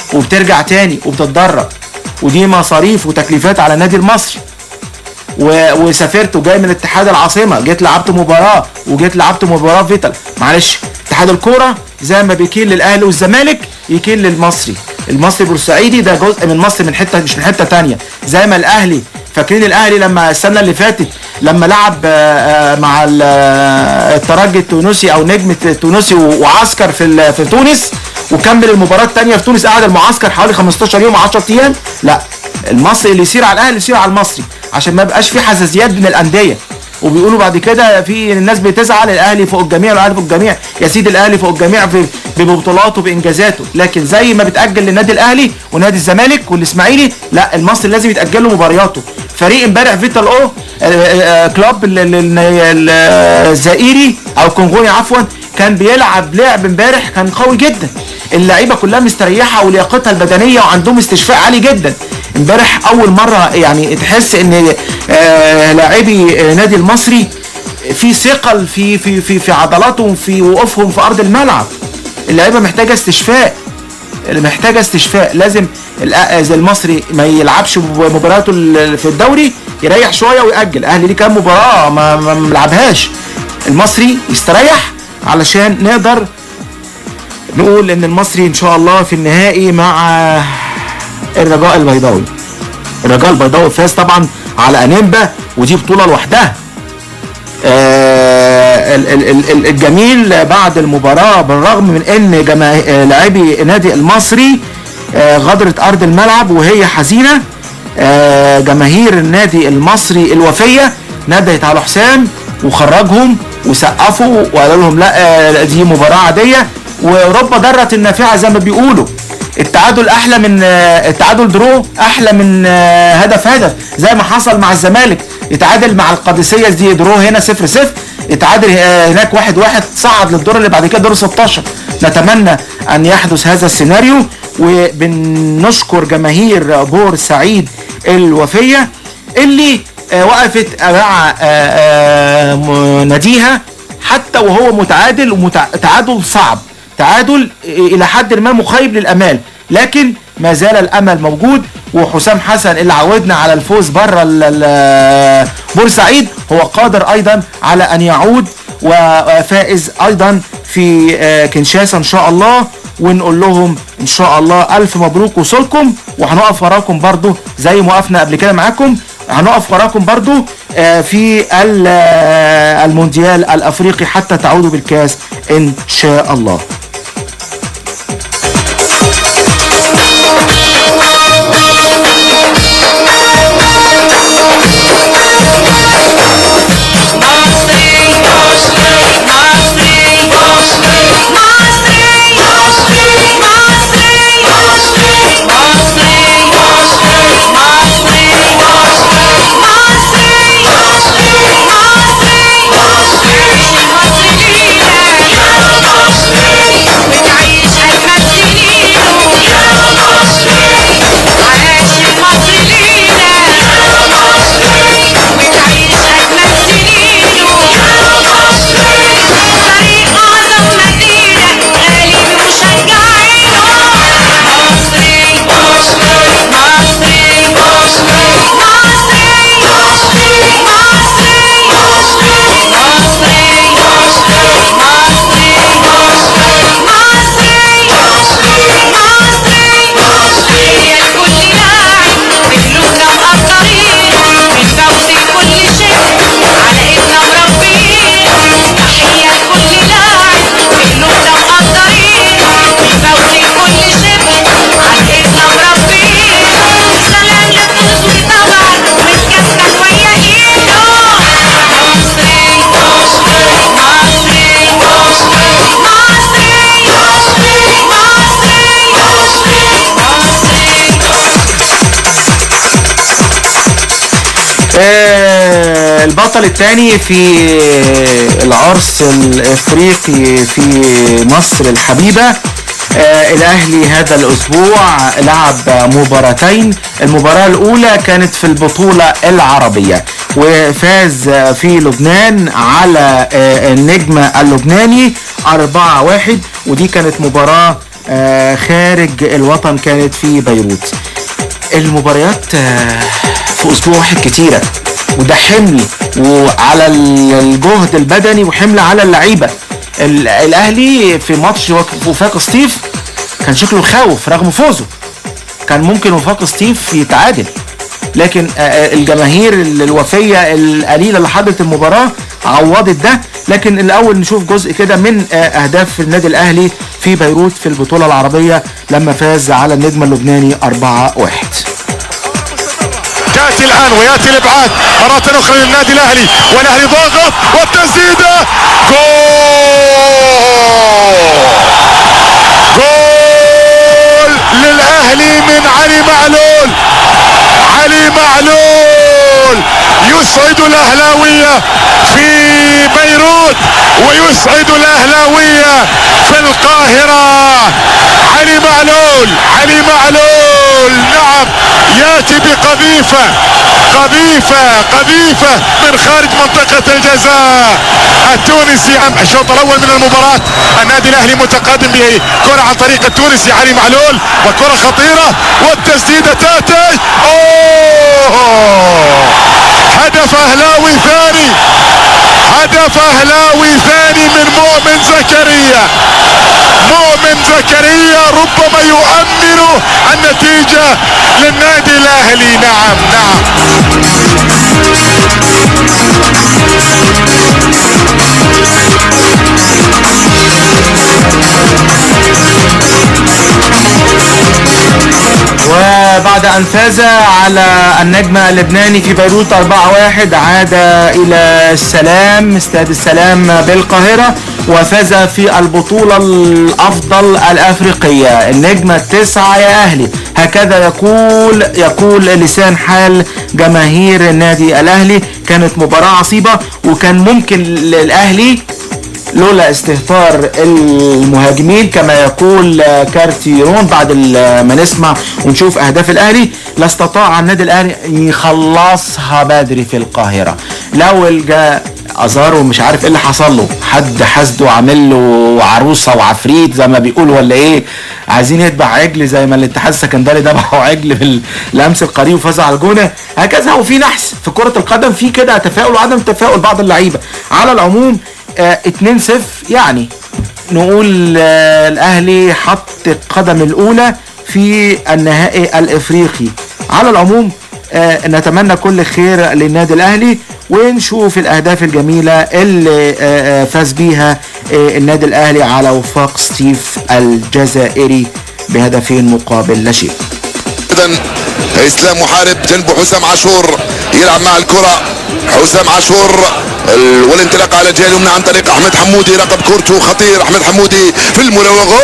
وبترجع تاني وبتتدرب ودي مصاريف وتكليفات على النادي المصري و... وسافرت وجاي من اتحاد العاصمه جيت لعبت مباراه وجيت لعبت مباراه فيتال معلش اتحاد الكوره زي ما بيكيل للاهلي والزمالك يكيل للمصري المصري بورسعيدي ده جزء من مصر من حته مش من حته تانية زي ما الاهلي فاكرين الاهلي لما السنه اللي فاتت لما لعب آه، آه، مع ال- آه، الترجي التونسي او نجم التونسي و- وعسكر في ال- في تونس وكمل المباراه الثانيه في تونس قعد المعسكر حوالي 15 يوم 10 ايام لا المصري اللي يصير على الاهلي يصير على المصري عشان ما يبقاش في حساسيات بين الانديه وبيقولوا بعد كده في الناس بتزعل الاهلي فوق الجميع والاهلي فوق الجميع يا سيدي الاهلي فوق الجميع في ببطولاته بانجازاته لكن زي ما بتاجل للنادي الاهلي ونادي الزمالك والاسماعيلي لا المصري لازم يتاجل له مبارياته فريق امبارح فيتال او آه، آه، كلوب ال- ال- ال- ال- الزائري او الكونغولي عفوا كان بيلعب لعب امبارح كان قوي جدا اللعيبه كلها مستريحه ولياقتها البدنيه وعندهم استشفاء عالي جدا امبارح اول مره يعني تحس ان آه، لاعبي آه، نادي المصري في ثقل في في في في عضلاتهم في وقوفهم في ارض الملعب اللعيبه محتاجه استشفاء اللي محتاجه استشفاء لازم الأ- زي المصري ما يلعبش مباراته ال- في الدوري يريح شويه ويأجل اهلي ليه كام مباراه ما ما ما لعبهاش المصري يستريح علشان نقدر نقول ان المصري ان شاء الله في النهائي مع الرجاء البيضاوي الرجاء البيضاوي فاز طبعا على انيمبا ودي بطوله لوحدها آه، ال- ال- ال- ال- الجميل بعد المباراة بالرغم من ان جما- آه، لاعبي النادي المصري آه، غادرت ارض الملعب وهي حزينة آه، جماهير النادي المصري الوفية ندهت على حسام وخرجهم وسقفوا وقالوا لهم لا آه، دي مباراة عادية ورب ضرة النافعة زي ما بيقولوا التعادل احلى من آه، التعادل درو احلى من آه، هدف هدف زي ما حصل مع الزمالك يتعادل مع القادسيه دي درو هنا 0 0 يتعادل آه، هناك 1 1 صعد للدور اللي بعد كده دور 16 نتمنى ان يحدث هذا السيناريو وبنشكر جماهير بور سعيد الوفيه اللي آه، وقفت مع آه، آه، م- ناديها حتى وهو متعادل وتعادل صعب تعادل الى حد ما مخيب للامال لكن ما زال الامل موجود وحسام حسن اللي عودنا على الفوز بره ال- ال- بورسعيد هو قادر ايضا على ان يعود وفائز ايضا في آه، كنشاسه ان شاء الله ونقول لهم ان شاء الله الف مبروك وصولكم وهنقف وراكم برضو زي ما وقفنا قبل كده معاكم هنقف وراكم برضو آه، في ال- آه، المونديال الافريقي حتى تعودوا بالكاس ان شاء الله آه، البطل الثاني في العرس الافريقي في مصر الحبيبه آه، الاهلي هذا الاسبوع لعب مباراتين المباراه الاولى كانت في البطوله العربيه وفاز في لبنان على آه، النجم اللبناني 4-1 ودي كانت مباراه آه، خارج الوطن كانت في بيروت المباريات آه، في اسبوع واحد كتيره وده حمل وعلى الجهد البدني وحمل على اللعيبه ال- الاهلي في ماتش وك- وفاق سطيف كان شكله خوف رغم فوزه كان ممكن وفاق سطيف يتعادل لكن آه، آه، الجماهير ال- الوفيه القليله اللي حضرت المباراه عوضت ده لكن الاول نشوف جزء كده من آه، اهداف النادي الاهلي في بيروت في البطوله العربيه لما فاز على النجم اللبناني 4-1 تاتي الان وياتي الابعاد مره اخرى للنادي الاهلي والاهلي ضاغط والتسديده جول جول للاهلي من علي معلول علي معلول يسعد الاهلاويه في بيروت ويسعد الاهلاويه في القاهره علي معلول علي معلول نعم ياتي بقذيفه قذيفه قذيفه من خارج منطقه الجزاء التونسي أم الشوط الاول من المباراه النادي الاهلي متقدم بكره عن طريق التونسي علي معلول وكره خطيره والتسديده تاتي اوه هدف اهلاوي ثاني هدف اهلاوي ثاني من مؤمن زكريا مؤمن زكريا ربما يؤمن النتيجة للنادي الاهلي نعم نعم وبعد أن فاز على النجم اللبناني في بيروت 4-1 عاد إلى السلام استاد السلام بالقاهرة وفاز في البطولة الأفضل الأفريقية النجم التسعة يا أهلي هكذا يقول يقول لسان حال جماهير النادي الأهلي كانت مباراة عصيبة وكان ممكن للأهلي لولا استهتار المهاجمين كما يقول كارتيرون بعد ال- ما نسمع ونشوف اهداف الاهلي لاستطاع النادي الاهلي يخلصها بدري في القاهره لو الجا ازارو مش عارف ايه اللي حصل له حد حسده عامل له عروسه وعفريت زي ما بيقولوا ولا ايه عايزين يتبع عجل زي ما الاتحاد السكندري ذبحوا عجل في الامس القريب وفاز على الجونه هكذا وفي نحس في كره القدم في كده تفاؤل وعدم تفاؤل بعض اللعيبه على العموم آه 2-0 يعني نقول آه الاهلي حط القدم الاولى في النهائي الافريقي على العموم آه نتمنى كل خير للنادي الاهلي ونشوف الاهداف الجميله اللي آه آه فاز بيها آه النادي الاهلي على وفاق ستيف الجزائري بهدفين مقابل لا شيء اذا اسلام محارب جنبه حسام عاشور يلعب مع الكرة حسام عاشور ال- والانطلاق على الجهه اليمنى عن طريق احمد حمودي رقم كورته خطير احمد حمودي في المراوغه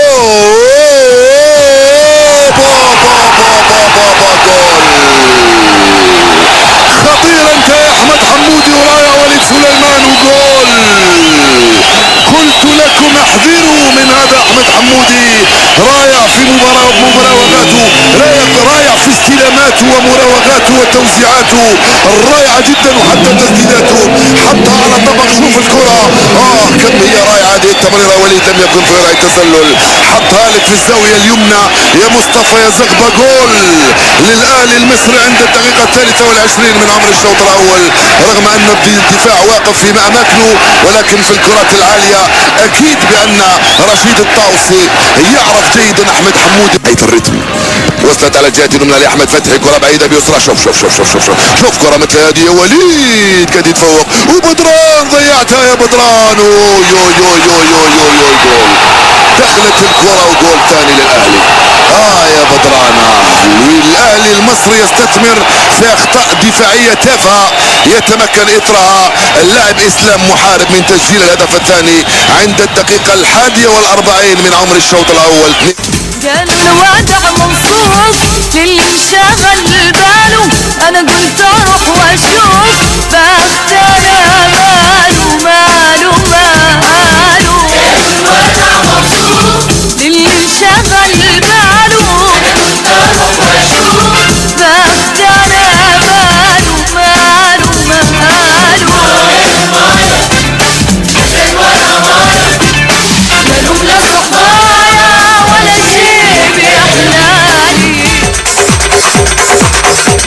خطير انت يا احمد حمودي ورايا وليد سليمان وجول قلت لكم احذروا من هذا احمد حمودي رائع في مباراة مراوغاته رائع رائع في استلاماته ومراوغاته وتوزيعاته رائعة جدا وحتى تسديداته حطها على طبق شوف الكرة اه كم هي رائعة هذه التمريرة وليد لم يكن في رأي تسلل حطها لك في الزاوية اليمنى يا مصطفى يا زغبة جول للأهلي المصري عند الدقيقة الثالثة والعشرين من عمر الشوط الأول رغم أن الدفاع واقف في أماكنه ولكن في الكرات العالية أكيد بأن رشيد الطاوسي يعرف جيدا أحمد حمودي بيت الريتم وصلت على الجهة اليمنى لأحمد فتحي كرة بعيدة بيسرى شوف شوف شوف شوف شوف شوف, شوف كرة مثل هذه يا وليد قاعد يتفوق وبدران ضيعتها يا بدران أوه يو يو يو يو يو يو جول دخلت الكرة وجول ثاني للأهلي آه يا بدران آه الأهلي المصري يستثمر في أخطاء دفاعية تافهة يتمكن إثرها اللاعب إسلام محارب من تسجيل الهدف الثاني عند الدقيقة الحادية والأربعين من عمر الشوط الأول كان الوضع منصوص للي انشغل باله انا قلت اروح واشوف بختار ماله ماله ماله الوضع منصوص للي انشغل باله انا قلت اروح واشوف بختار ماله ماله ماله مالهم لا صحايا ولا شي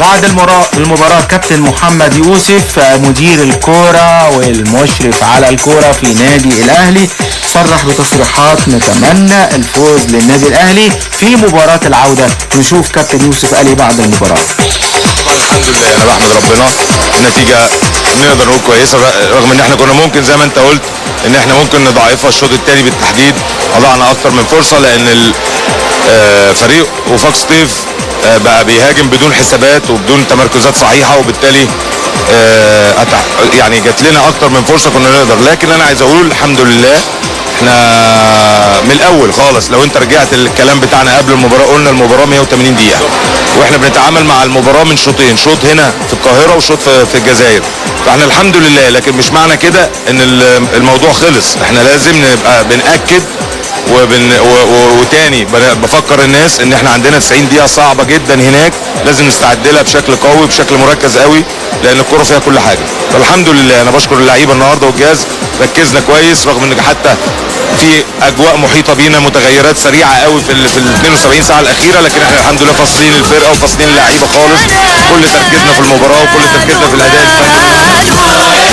بعد المرا- المباراة كابتن محمد يوسف آه، مدير الكورة والمشرف على الكورة في نادي الأهلي صرح بتصريحات نتمنى الفوز للنادي الأهلي في مباراة العودة نشوف كابتن يوسف قال إيه بعد المباراة طبعا الحمد لله انا بحمد ربنا النتيجه نقدر نقول كويسه رغم ان احنا كنا ممكن زي ما انت قلت ان احنا ممكن نضعفها الشوط الثاني بالتحديد اضعنا اكتر من فرصه لان ال- آه، فريق وفاق سطيف آه، بقى بيهاجم بدون حسابات وبدون تمركزات صحيحه وبالتالي آه، أتع- يعني جات لنا اكتر من فرصه كنا نقدر لكن انا عايز اقول الحمد لله احنا من الاول خالص لو انت رجعت الكلام بتاعنا قبل المباراه قلنا المباراه 180 دقيقه واحنا بنتعامل مع المباراه من شوطين شوط هنا في القاهره وشوط في, في الجزائر فاحنا الحمد لله لكن مش معنى كده ان ال- الموضوع خلص احنا لازم نبقى بناكد وبن و و وتاني بن- بفكر الناس ان احنا عندنا 90 دقيقه صعبه جدا هناك لازم نستعد لها بشكل قوي بشكل مركز قوي لان الكره فيها كل حاجه فالحمد لله انا بشكر اللعيبه النهارده والجهاز ركزنا كويس رغم ان حتى في اجواء محيطه بينا متغيرات سريعه قوي في ال في ال 72 ساعه الاخيره لكن احنا الحمد لله فاصلين الفرقه وفاصلين اللعيبه خالص كل تركيزنا في المباراه وكل تركيزنا في الاداء الفني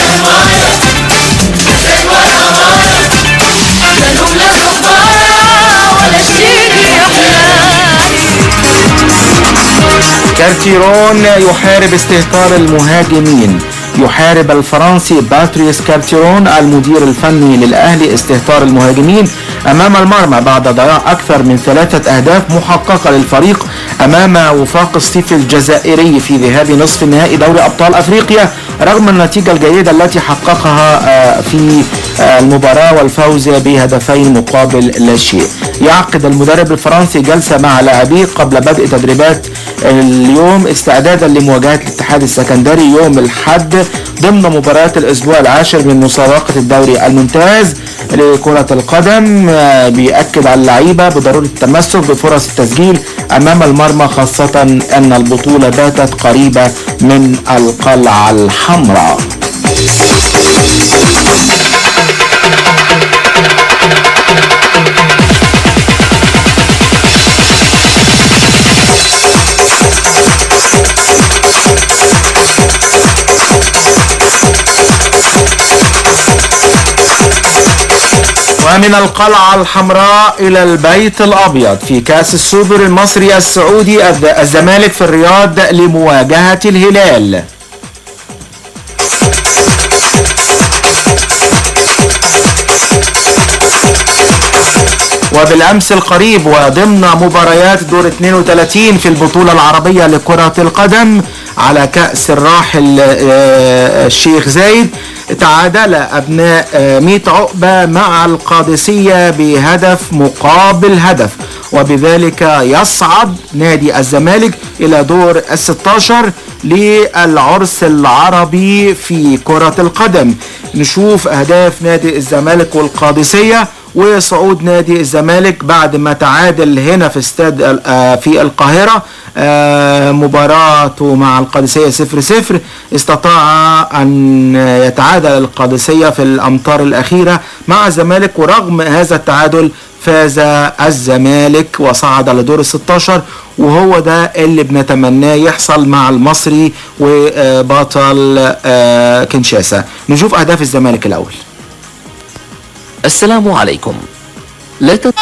كارتيرون يحارب استهتار المهاجمين يحارب الفرنسي باتريس كارتيرون المدير الفني للأهلي استهتار المهاجمين أمام المرمى بعد ضياع أكثر من ثلاثة أهداف محققة للفريق أمام وفاق سطيف الجزائري في ذهاب نصف نهائي دوري أبطال أفريقيا رغم النتيجة الجيدة التي حققها آه، في آه، المباراة والفوز بهدفين مقابل لا شيء يعقد المدرب الفرنسي جلسة مع لاعبيه قبل بدء تدريبات اليوم استعدادا لمواجهة الاتحاد السكندري يوم الحد ضمن مباريات الأسبوع العاشر من مسابقة الدوري الممتاز لكرة القدم آه، بيأكد على اللعيبة بضرورة التمسك بفرص التسجيل أمام المرمى خاصة أن البطولة باتت قريبة من القلعة الحمراء ومن القلعة الحمراء إلى البيت الأبيض في كأس السوبر المصري السعودي الز- الزمالك في الرياض لمواجهة الهلال وبالأمس القريب وضمن مباريات دور 32 في البطولة العربية لكرة القدم على كأس الراحل آه، الشيخ زايد تعادل أبناء آه، ميت عقبة مع القادسية بهدف مقابل هدف وبذلك يصعد نادي الزمالك إلى دور الستاشر للعرس العربي في كرة القدم نشوف أهداف نادي الزمالك والقادسية وصعود نادي الزمالك بعد ما تعادل هنا في استاد ال- آه، في القاهرة آه، مباراته مع القادسية 0-0 استطاع أن يتعادل القادسية في الأمتار الأخيرة مع الزمالك ورغم هذا التعادل فاز الزمالك وصعد لدور ال 16 وهو ده اللي بنتمناه يحصل مع المصري وبطل آه، كنشاسا نشوف أهداف الزمالك الأول السلام عليكم لا تت...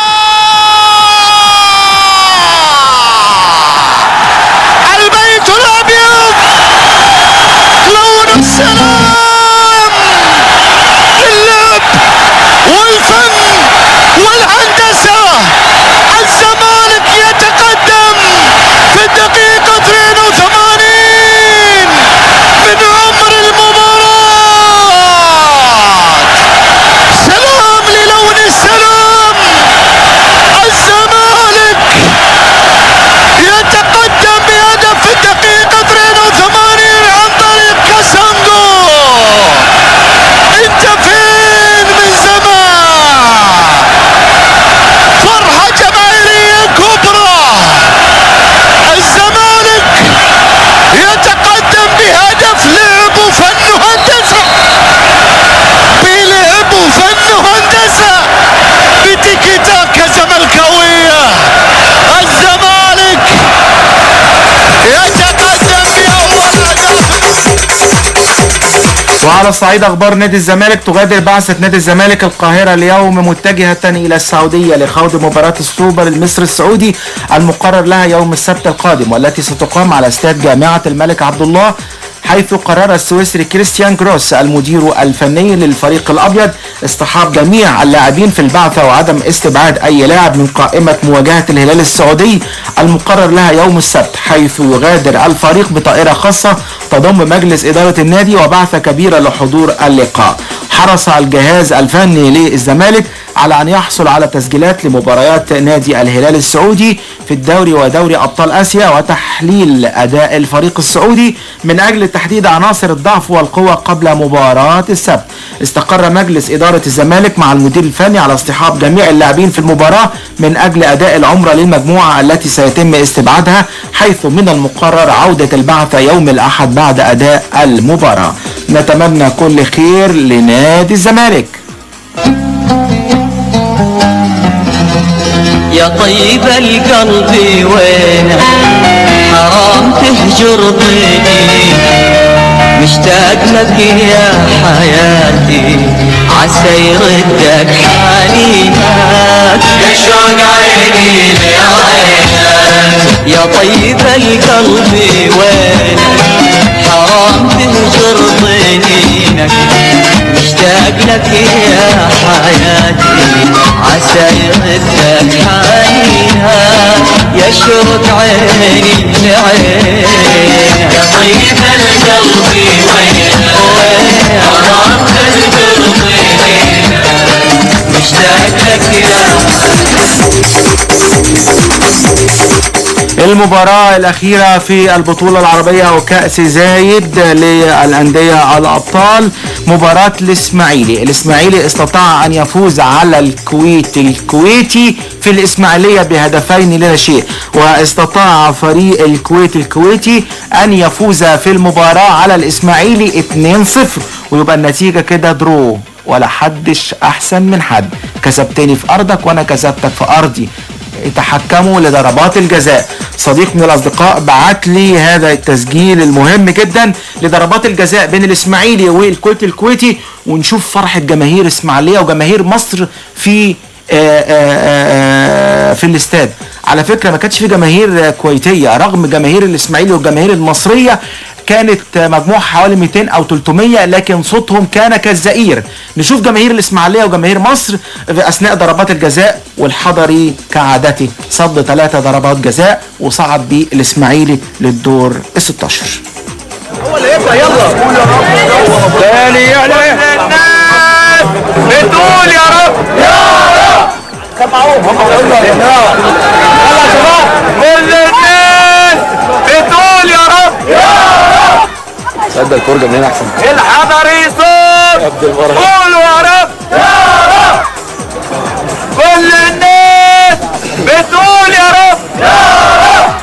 البيت الابيض لون السلام اللعب والفن والهندسه الزمالك يتقدم في الدقيقه 82 من عمر المباراه سلام للون السلام على صعيد اخبار نادي الزمالك تغادر بعثه نادي الزمالك القاهره اليوم متجهه الى السعوديه لخوض مباراه السوبر المصري السعودي المقرر لها يوم السبت القادم والتي ستقام على استاد جامعه الملك عبد الله حيث قرر السويسري كريستيان جروس المدير الفني للفريق الابيض اصطحاب جميع اللاعبين في البعثه وعدم استبعاد اي لاعب من قائمه مواجهه الهلال السعودي المقرر لها يوم السبت حيث يغادر الفريق بطائره خاصه تضم مجلس اداره النادي وبعثه كبيره لحضور اللقاء حرص الجهاز الفني للزمالك على ان يحصل على تسجيلات لمباريات نادي الهلال السعودي في الدوري ودوري ابطال اسيا وتحليل اداء الفريق السعودي من اجل تحديد عناصر الضعف والقوه قبل مباراه السبت استقر مجلس اداره الزمالك مع المدير الفني على اصطحاب جميع اللاعبين في المباراه من اجل اداء العمره للمجموعه التي سيتم استبعادها حيث من المقرر عوده البعثه يوم الاحد بعد اداء المباراه نتمنى كل خير لنادي الزمالك يا طيب القلب وينك حرام تهجر ضيقي مشتاق لك يا حياتي عسى يردك حنينك يا شوق عيني لعينك يا طيب القلب وينك حرام تهجر ضيقك مشتاق لك يا حياتي عسى يردك حنينها يشرق عيني لعينك يا طيب القلب وينك حرام تهجر ضيقك مشتاق لك يا المباراة الأخيرة في البطولة العربية وكأس زايد للأندية الأبطال مباراة الإسماعيلي الإسماعيلي استطاع أن يفوز على الكويت الكويتي في الإسماعيلية بهدفين لا شيء واستطاع فريق الكويت الكويتي أن يفوز في المباراة على الإسماعيلي 2-0 ويبقى النتيجة كده درو ولا حدش أحسن من حد كسبتني في أرضك وأنا كسبتك في أرضي تحكموا لضربات الجزاء صديق من الاصدقاء بعت لي هذا التسجيل المهم جدا لضربات الجزاء بين الاسماعيلي والكويت الكويتي ونشوف فرحه جماهير اسماعيليه وجماهير مصر في آآ آآ في الاستاد على فكره ما كانتش في جماهير كويتيه رغم جماهير الاسماعيلي والجماهير المصريه كانت مجموعة حوالي 200 أو 300 لكن صوتهم كان كالزئير نشوف جماهير الإسماعيلية وجماهير مصر في أثناء ضربات الجزاء والحضري كعادته صد ثلاثة ضربات جزاء وصعد بيه الإسماعيلي للدور ال 16 هو اللي يبدا يلا قول يا رب تاني يعني الناس بتقول يا رب يا رب سمعوهم هم يلا يا شباب كل الناس بتقول يا رب يا رب صدق الفرجه منين احسن الحضري صوت قولوا يا رب يا رب كل الناس بتقول يا رب يا رب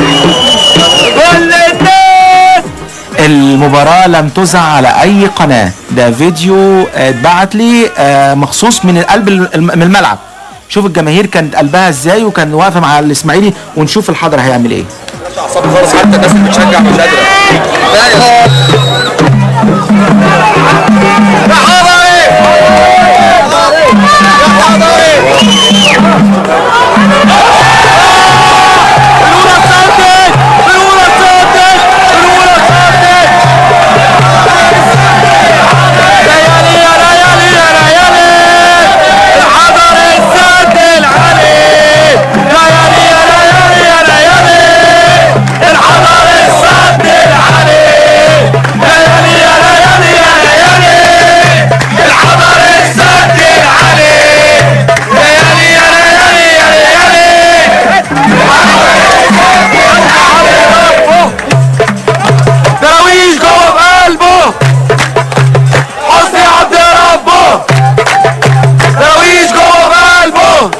كل الناس المباراة لم تذع على أي قناة ده فيديو آه، اتبعت لي آه، مخصوص من القلب الم- من الملعب شوف الجماهير كانت قلبها ازاي وكان واقفة مع الإسماعيلي ونشوف الحضر هيعمل ايه اعصابي خالص حتى الناس اللي بتشجع مش قادره دراويش جوه بقلبه حسني عبد ربه دراويش جوه بقلبه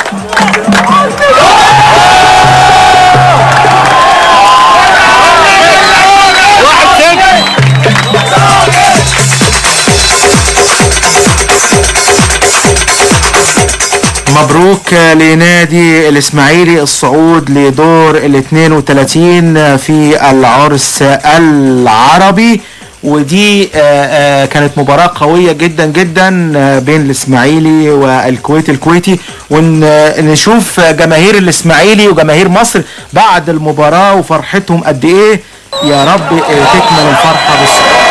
مبروك لنادي الإسماعيلي الصعود لدور ال 32 في العرس العربي ودي آه، آه، كانت مباراة قوية جدا جدا آه، بين الإسماعيلي والكويت الكويتي ونشوف جماهير الإسماعيلي وجماهير مصر بعد المباراة وفرحتهم قد إيه يا رب آه، تكمل الفرحة بالسلام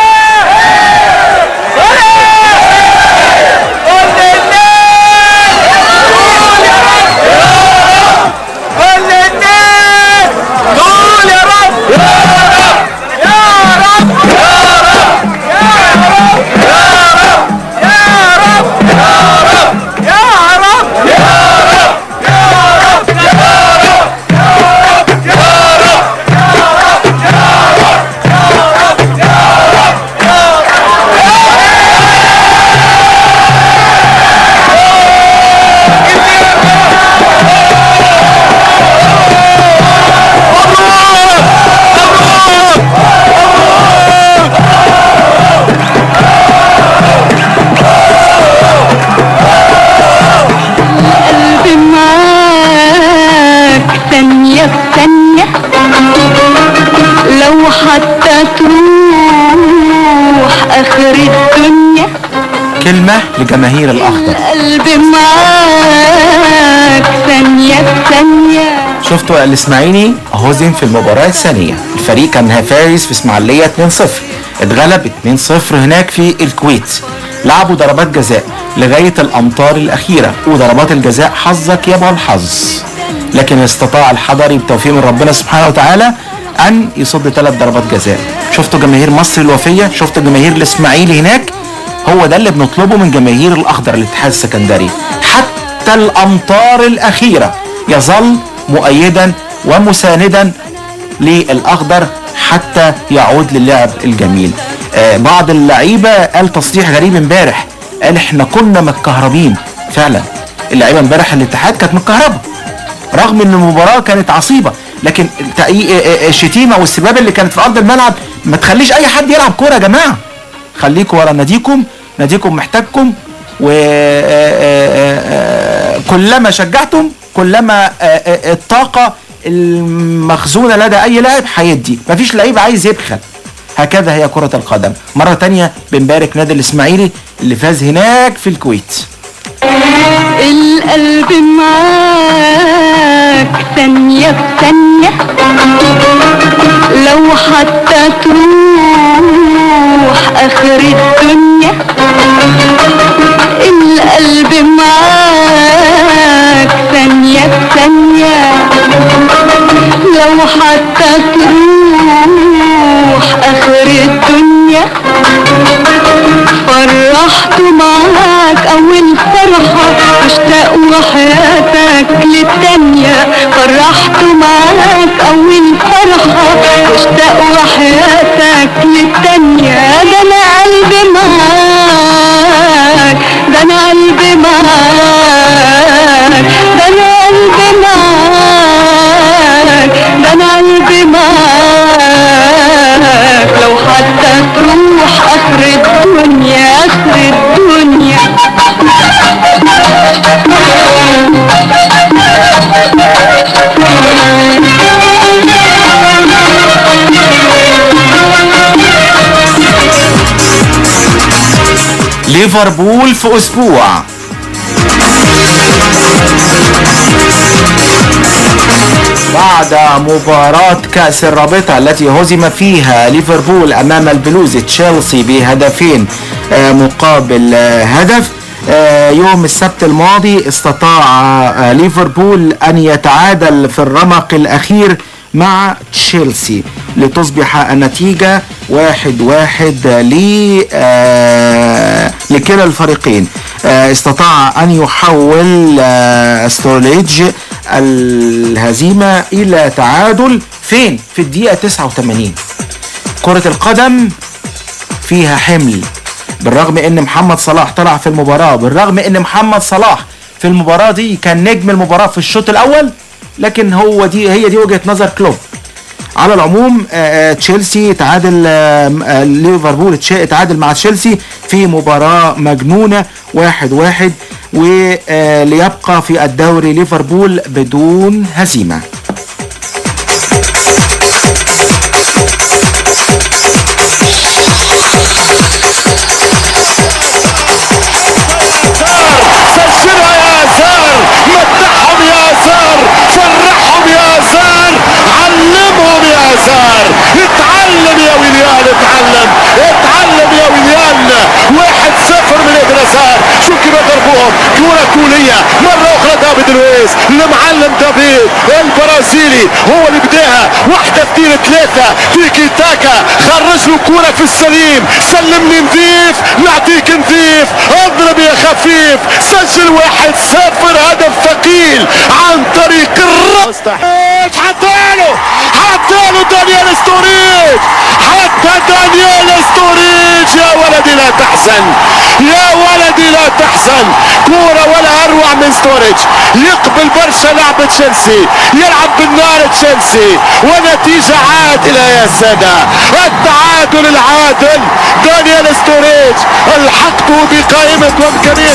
قول يا رب يا رب يا رب يا رب يا رب يا رب يا رب يا رب يا رب يا رب يا رب قلبي معاك ثانية في ثانية لو حتى تروح آخر الدنيا كلمة لجماهير الأخضر قلبي معاك ثانية في ثانية شفتوا الاسماعيلي هزم في المباراة الثانية الفريق كان فايز في اسماعيلية 2-0 اتغلب 2-0 هناك في الكويت لعبوا ضربات جزاء لغاية الأمطار الأخيرة وضربات الجزاء حظك يا الحظ لكن استطاع الحضري بتوفيق من ربنا سبحانه وتعالى أن يصد ثلاث ضربات جزاء شفتوا جماهير مصر الوفية شفتوا جماهير الإسماعيلي هناك هو ده اللي بنطلبه من جماهير الأخضر الاتحاد السكندري حتى الأمطار الأخيرة يظل مؤيدا ومساندا للأخضر حتى يعود للعب الجميل آه بعض اللعيبة قال تصريح غريب امبارح قال احنا كنا متكهربين فعلا اللعيبة امبارح الاتحاد كانت متكهربة رغم ان المباراة كانت عصيبة لكن التأي- آه، آه، الشتيمة والسباب اللي كانت في ارض الملعب ما تخليش اي حد يلعب كورة يا جماعة خليكم ورا ناديكم ناديكم محتاجكم وكلما شجعتم كلما آه، آه، الطاقة المخزونة لدى أي لاعب هيدي مفيش لعيب عايز يبخل هكذا هي كرة القدم مرة تانية بنبارك نادي الإسماعيلي اللي فاز هناك في الكويت القلب معاك ثانية في ثانية لو حتى تروح آخر الدنيا القلب معاك ثانية في ثانية لو حتى تروح آخر الدنيا فرحت معاك أول فرحة اشتاق وحياتك للتانية فرحت معاك أول فرحة اشتاق وحياتك للتانية ده أنا قلبي معاك ده أنا قلبي معاك ده أنا قلبي معاك ده أنا قلبي معاك لو حتى تروح آخر الدنيا آخر الدنيا ليفربول في أسبوع بعد مباراة كأس الرابطة التي هزم فيها ليفربول أمام البلوز تشيلسي بهدفين آه، مقابل آه، هدف آه، يوم السبت الماضي استطاع آه، ليفربول أن يتعادل في الرمق الأخير مع تشيلسي لتصبح النتيجة واحد واحد ل آه، لكلا الفريقين آه، استطاع أن يحول آه، ستورليج الهزيمة إلى تعادل فين؟ في الدقيقة 89 كرة القدم فيها حمل بالرغم ان محمد صلاح طلع في المباراة بالرغم ان محمد صلاح في المباراة دي كان نجم المباراة في الشوط الاول لكن هو دي هي دي وجهة نظر كلوب على العموم آه، آه، تشيلسي تعادل آه، آه، ليفربول تشا- تعادل مع تشيلسي في مباراة مجنونة واحد واحد وليبقى في الدوري ليفربول بدون هزيمة اليوم كرة كولية مرة أخرى دافيد لويس المعلم دافيد البرازيلي هو اللي بداها واحدة اثنين ثلاثة تيكي تاكا خرج له كرة في السليم سلمني نظيف نعطيك نظيف اضرب يا خفيف سجل واحد صفر هدف ثقيل عن طريق الرأس حطاله حطاله دانيال ستوريج حتى دانيال ستوريج يا ولدي لا تحزن يا ولدي لا تحزن كورة ولا أروع من ستوريج يقبل برشا لعبة تشيلسي يلعب بالنار تشيلسي ونتيجة عادلة يا سادة التعادل العادل دانيال ستوريج الحقته بقائمة وإمكانية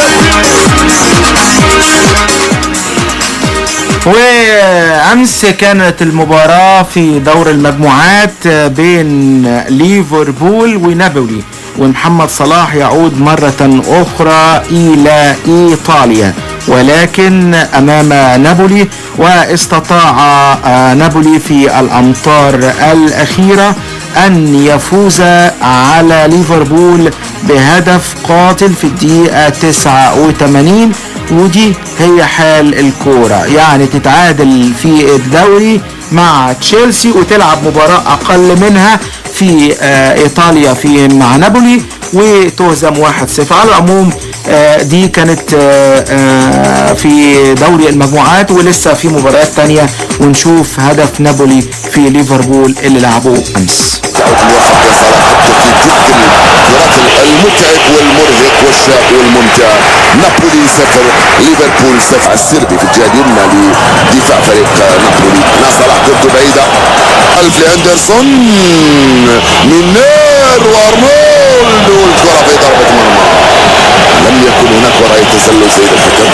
وامس كانت المباراه في دور المجموعات بين ليفربول ونابولي ومحمد صلاح يعود مره اخرى الى ايطاليا ولكن امام نابولي واستطاع نابولي في الامطار الاخيره ان يفوز على ليفربول بهدف قاتل في الدقيقه 89 ودي هي حال الكوره يعني تتعادل في الدوري مع تشيلسي وتلعب مباراه اقل منها في آه ايطاليا في مع نابولي وتهزم 1-0 على العموم آه دي كانت آه في دوري المجموعات ولسه في مباريات تانية ونشوف هدف نابولي في ليفربول اللي لعبوه امس موفق يا صلاح التوفيق جدا الكرات المتعب والمرهق والشاق والممتع نابولي صفر ليفربول صفر السربي في الجهه اليمنى لدفاع فريق نابولي هنا صلاح كرته بعيده خلف لاندرسون من نير وارنولد والكره في ضربه مرمى لم يكن هناك وراء تسلل سيد الحكم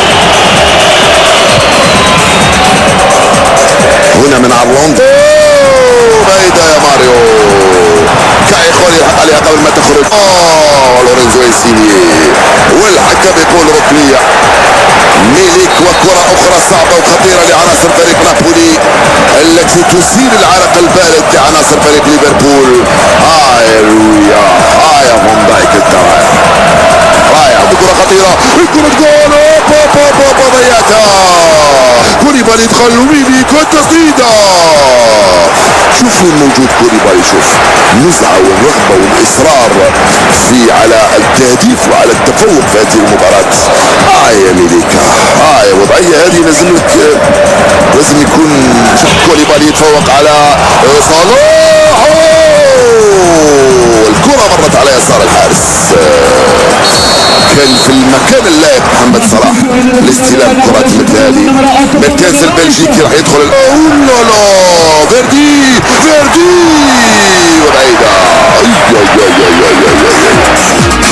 هنا من عرلوند بعيدة يا ماريو كاي خولي الحق عليها قبل ما تخرج اه لورينزو انسيني والحكم يقول ركنية ميليك وكرة أخرى صعبة وخطيرة لعناصر فريق نابولي التي تثير العرق البارد لعناصر فريق ليفربول هاليلويا اه يا فان دايك انت رائع رائع كرة خطيرة كرة جول اوبا اوبا اوبا ضيعتها كوليبالي يدخل ميليك والتسديدة شوف وين موجود كوليبالي شوف النزعة والرغبة والإصرار في على التهديف وعلى التفوق في هذه المباراة آه يا ميليكا آه يا وضعية هذه لازم لك لازم يكون شوف كوليبالي يتفوق على صلاح الكرة مرت على يسار الحارس كان في المكان اللائق محمد صلاح لاستلام كرات مثل هذه مركز البلجيكي راح يدخل لا لا فيردي فيردي وبعيدة اي اي اي اي اي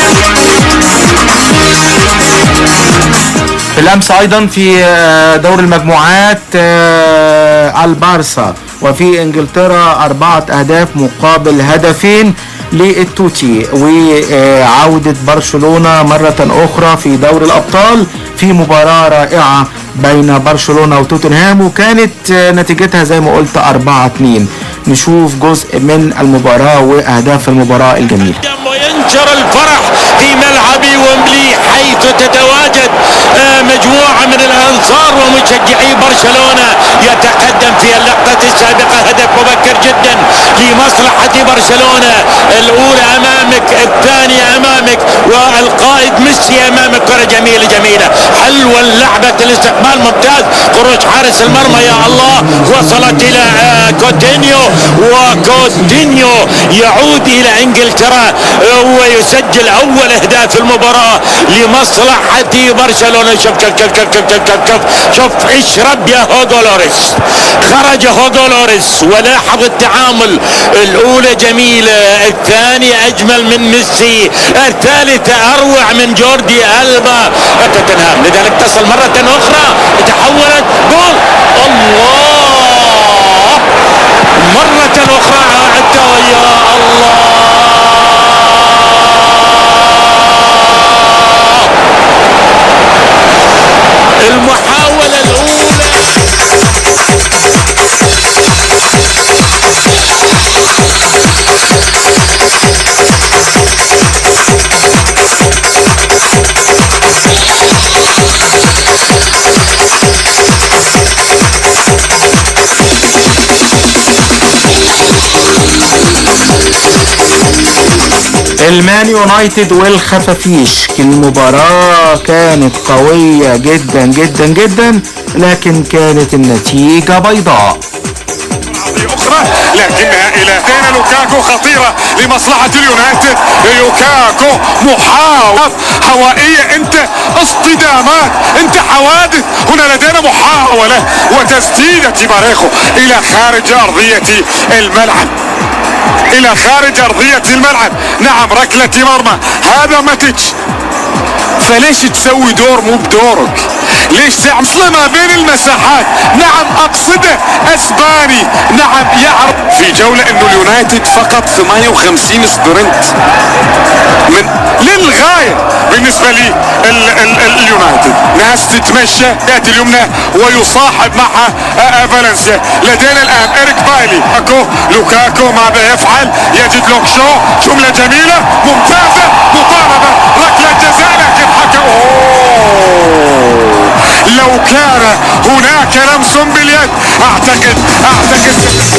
بالامس ايضا في دور المجموعات البارسا وفي انجلترا اربعه اهداف مقابل هدفين للتوتي وعودة برشلونة مرة أخرى في دور الأبطال في مباراة رائعة بين برشلونة وتوتنهام وكانت نتيجتها زي ما قلت 4 2 نشوف جزء من المباراة وأهداف المباراة الجميلة وينشر الفرح في ملعب ومبلي حيث تتواجد مجموعة من الأنصار ومشجعي برشلونة يتقدم في اللقطة السابقة هدف مبكر جدا لمصلحة برشلونة الأولى أمامك الثانية أمامك والقائد ميسي أمامك كرة جميلة جميلة حلوة اللعبة الاستقبال ممتاز خروج حارس المرمى يا الله وصلت إلى كوتينيو وكوتينيو يعود إلى إنجلترا ويسجل أول أهداف المباراة لمصلحة برشلونة شوف شوف شوف شوف شوف شوف شوف شوف اشرب يا هوجو لوريس خرج هوجو لوريس ولاحظ التعامل الأولى جميلة الثانية أجمل من ميسي الثالثة أروع من جوردي ألبا توتنهام لذلك تصل مرة أخرى تحولت جول الله مرة أخرى عدت يا الله المحاولة الأولى المان يونايتد والخفافيش المباراة كانت قوية جدا جدا جدا لكن كانت النتيجة بيضاء اخرى لكنها الى دينا لوكاكو خطيره لمصلحه اليونايتد لوكاكو محاولة هوائيه انت اصطدامات انت حوادث هنا لدينا محاوله وتسديده باريخو الى خارج ارضيه الملعب الى خارج ارضيه الملعب نعم ركله مرمى هذا ماتيتش فليش تسوي دور مو بدورك ليش تعمل ما بين المساحات نعم اقصده اسباني نعم يعرف في جولة انه اليونايتد فقط 58 سبرنت من للغاية بالنسبة لي ال ال ال اليونايتد ناس تتمشى ياتي اليمنى ويصاحب معها آه، آه، فالنسيا لدينا الان اريك بايلي لوكاكو لوكاكو ماذا يفعل يجد لوك شو جملة جميلة ممتازة مطالبة ركلة جزاء لكن حكم أوه. لو كان هناك لمس باليد اعتقد اعتقد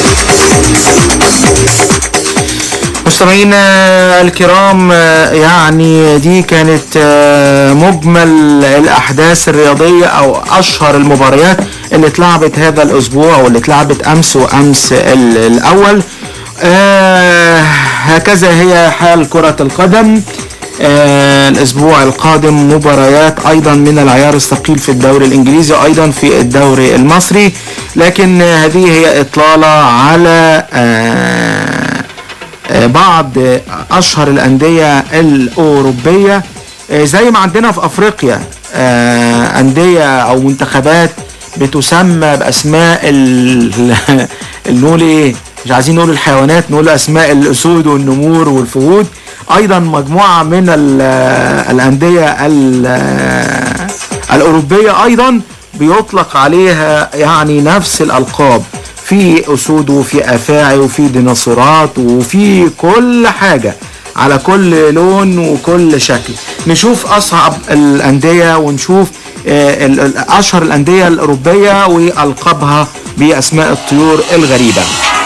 مستمعينا الكرام آه، يعني دي كانت آه، مجمل الاحداث الرياضيه او اشهر المباريات اللي اتلعبت هذا الاسبوع واللي اتلعبت امس وامس ال- الاول آه، هكذا هي حال كره القدم آه، الاسبوع القادم مباريات ايضا من العيار الثقيل في الدوري الانجليزي وايضا في الدوري المصري لكن آه، هذه هي اطلاله على آه، آه، بعض آه، اشهر الانديه الاوروبيه آه، زي ما عندنا في افريقيا آه، انديه او منتخبات بتسمى باسماء ال- ال- نقول ايه مش عايزين نقول الحيوانات نقول اسماء الاسود والنمور والفهود ايضا مجموعه من ال- الانديه ال- الاوروبيه ايضا بيطلق عليها يعني نفس الالقاب في اسود وفي افاعي وفي ديناصورات وفي كل حاجه على كل لون وكل شكل نشوف اصعب الانديه ونشوف آه، ال- ال- اشهر الانديه الاوروبيه والقابها باسماء الطيور الغريبه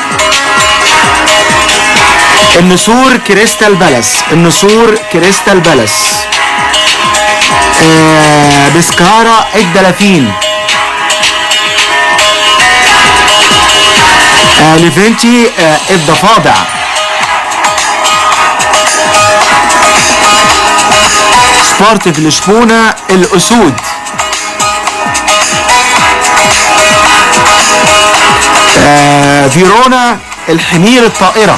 النسور كريستال بالاس النسور كريستال بالاس آه بسكارا الدلافين آه ليفنتي آه الضفادع سبورتيف لشبونة الأسود آه فيرونا الحمير الطائرة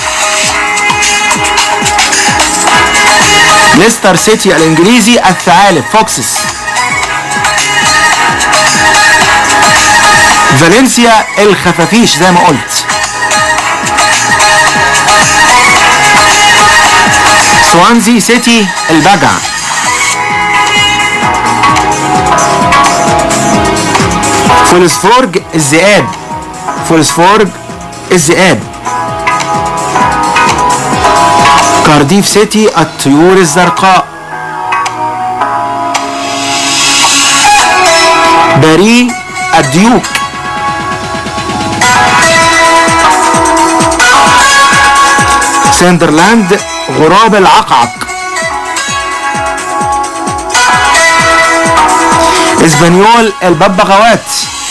ليستر سيتي الإنجليزي الثعالب فوكسس فالنسيا الخفافيش زي ما قلت سوانزي سيتي البجع فولسفورج الذئاب فولسفورج الذئاب كارديف سيتي الطيور الزرقاء باري الديوك ساندرلاند غراب العقعق اسبانيول الببغاوات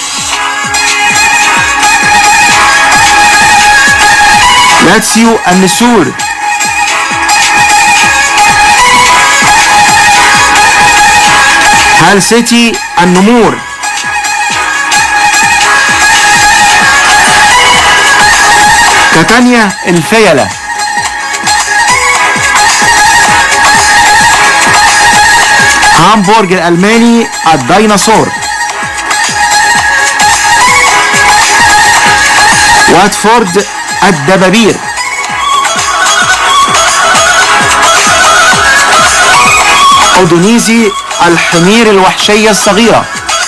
لاتسيو النسور هال سيتي النمور كاتانيا الفيلة هامبورج الألماني الديناصور واتفورد الدبابير أودونيزي الحمير الوحشية الصغيرة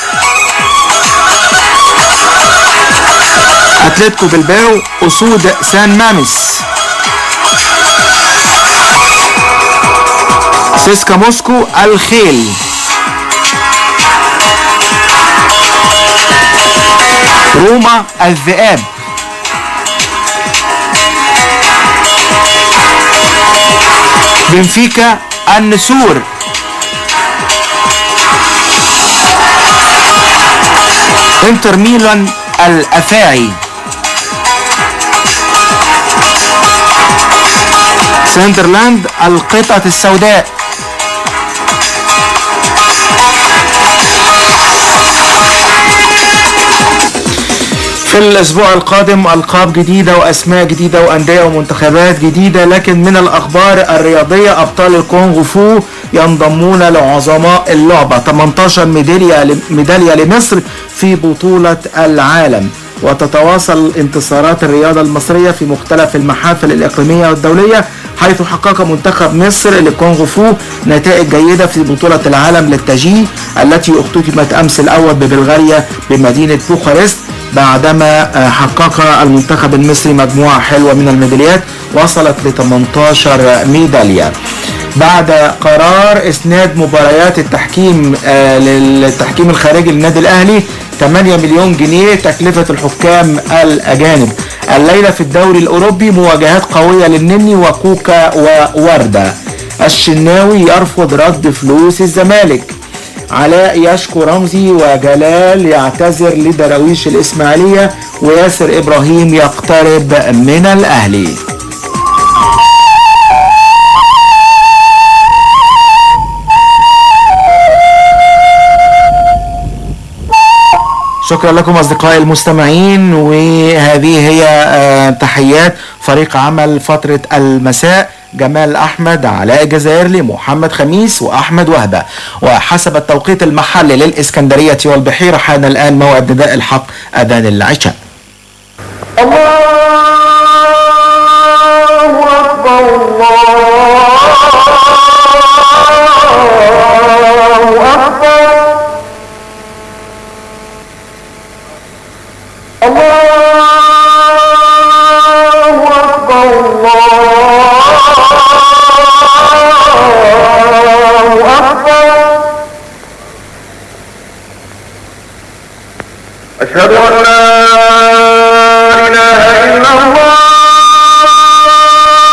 أتلتيكو بلباو أسود سان مامس سيسكا موسكو الخيل روما الذئاب بنفيكا النسور انتر ميلان الافاعي ساندرلاند القطعة السوداء في الاسبوع القادم القاب جديده واسماء جديده وانديه ومنتخبات جديده لكن من الاخبار الرياضيه ابطال الكونغ فو ينضمون لعظماء اللعبه 18 ميداليه ميداليه لمصر في بطوله العالم وتتواصل انتصارات الرياضة المصرية في مختلف المحافل الإقليمية والدولية حيث حقق منتخب مصر لكونغ فو نتائج جيدة في بطولة العالم للتجي التي اختتمت أمس الأول ببلغاريا بمدينة بوخارست بعدما حقق المنتخب المصري مجموعة حلوة من الميداليات وصلت ل 18 ميدالية بعد قرار اسناد مباريات التحكيم آه للتحكيم الخارجي للنادي الاهلي 8 مليون جنيه تكلفة الحكام الأجانب الليلة في الدوري الأوروبي مواجهات قوية للنني وكوكا ووردة الشناوي يرفض رد فلوس الزمالك علاء يشكو رمزي وجلال يعتذر لدراويش الإسماعيلية وياسر إبراهيم يقترب من الأهلي شكرا لكم اصدقائي المستمعين وهذه هي آه، تحيات فريق عمل فترة المساء جمال احمد علاء الجزائري محمد خميس واحمد وهبه وحسب التوقيت المحلي للاسكندريه والبحيره حان الان موعد نداء الحق اذان العشاء أشهد أن لا إله إلا الله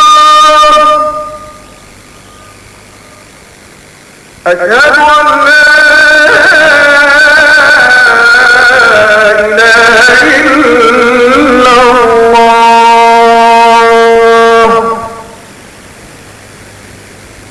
أشهد أن لا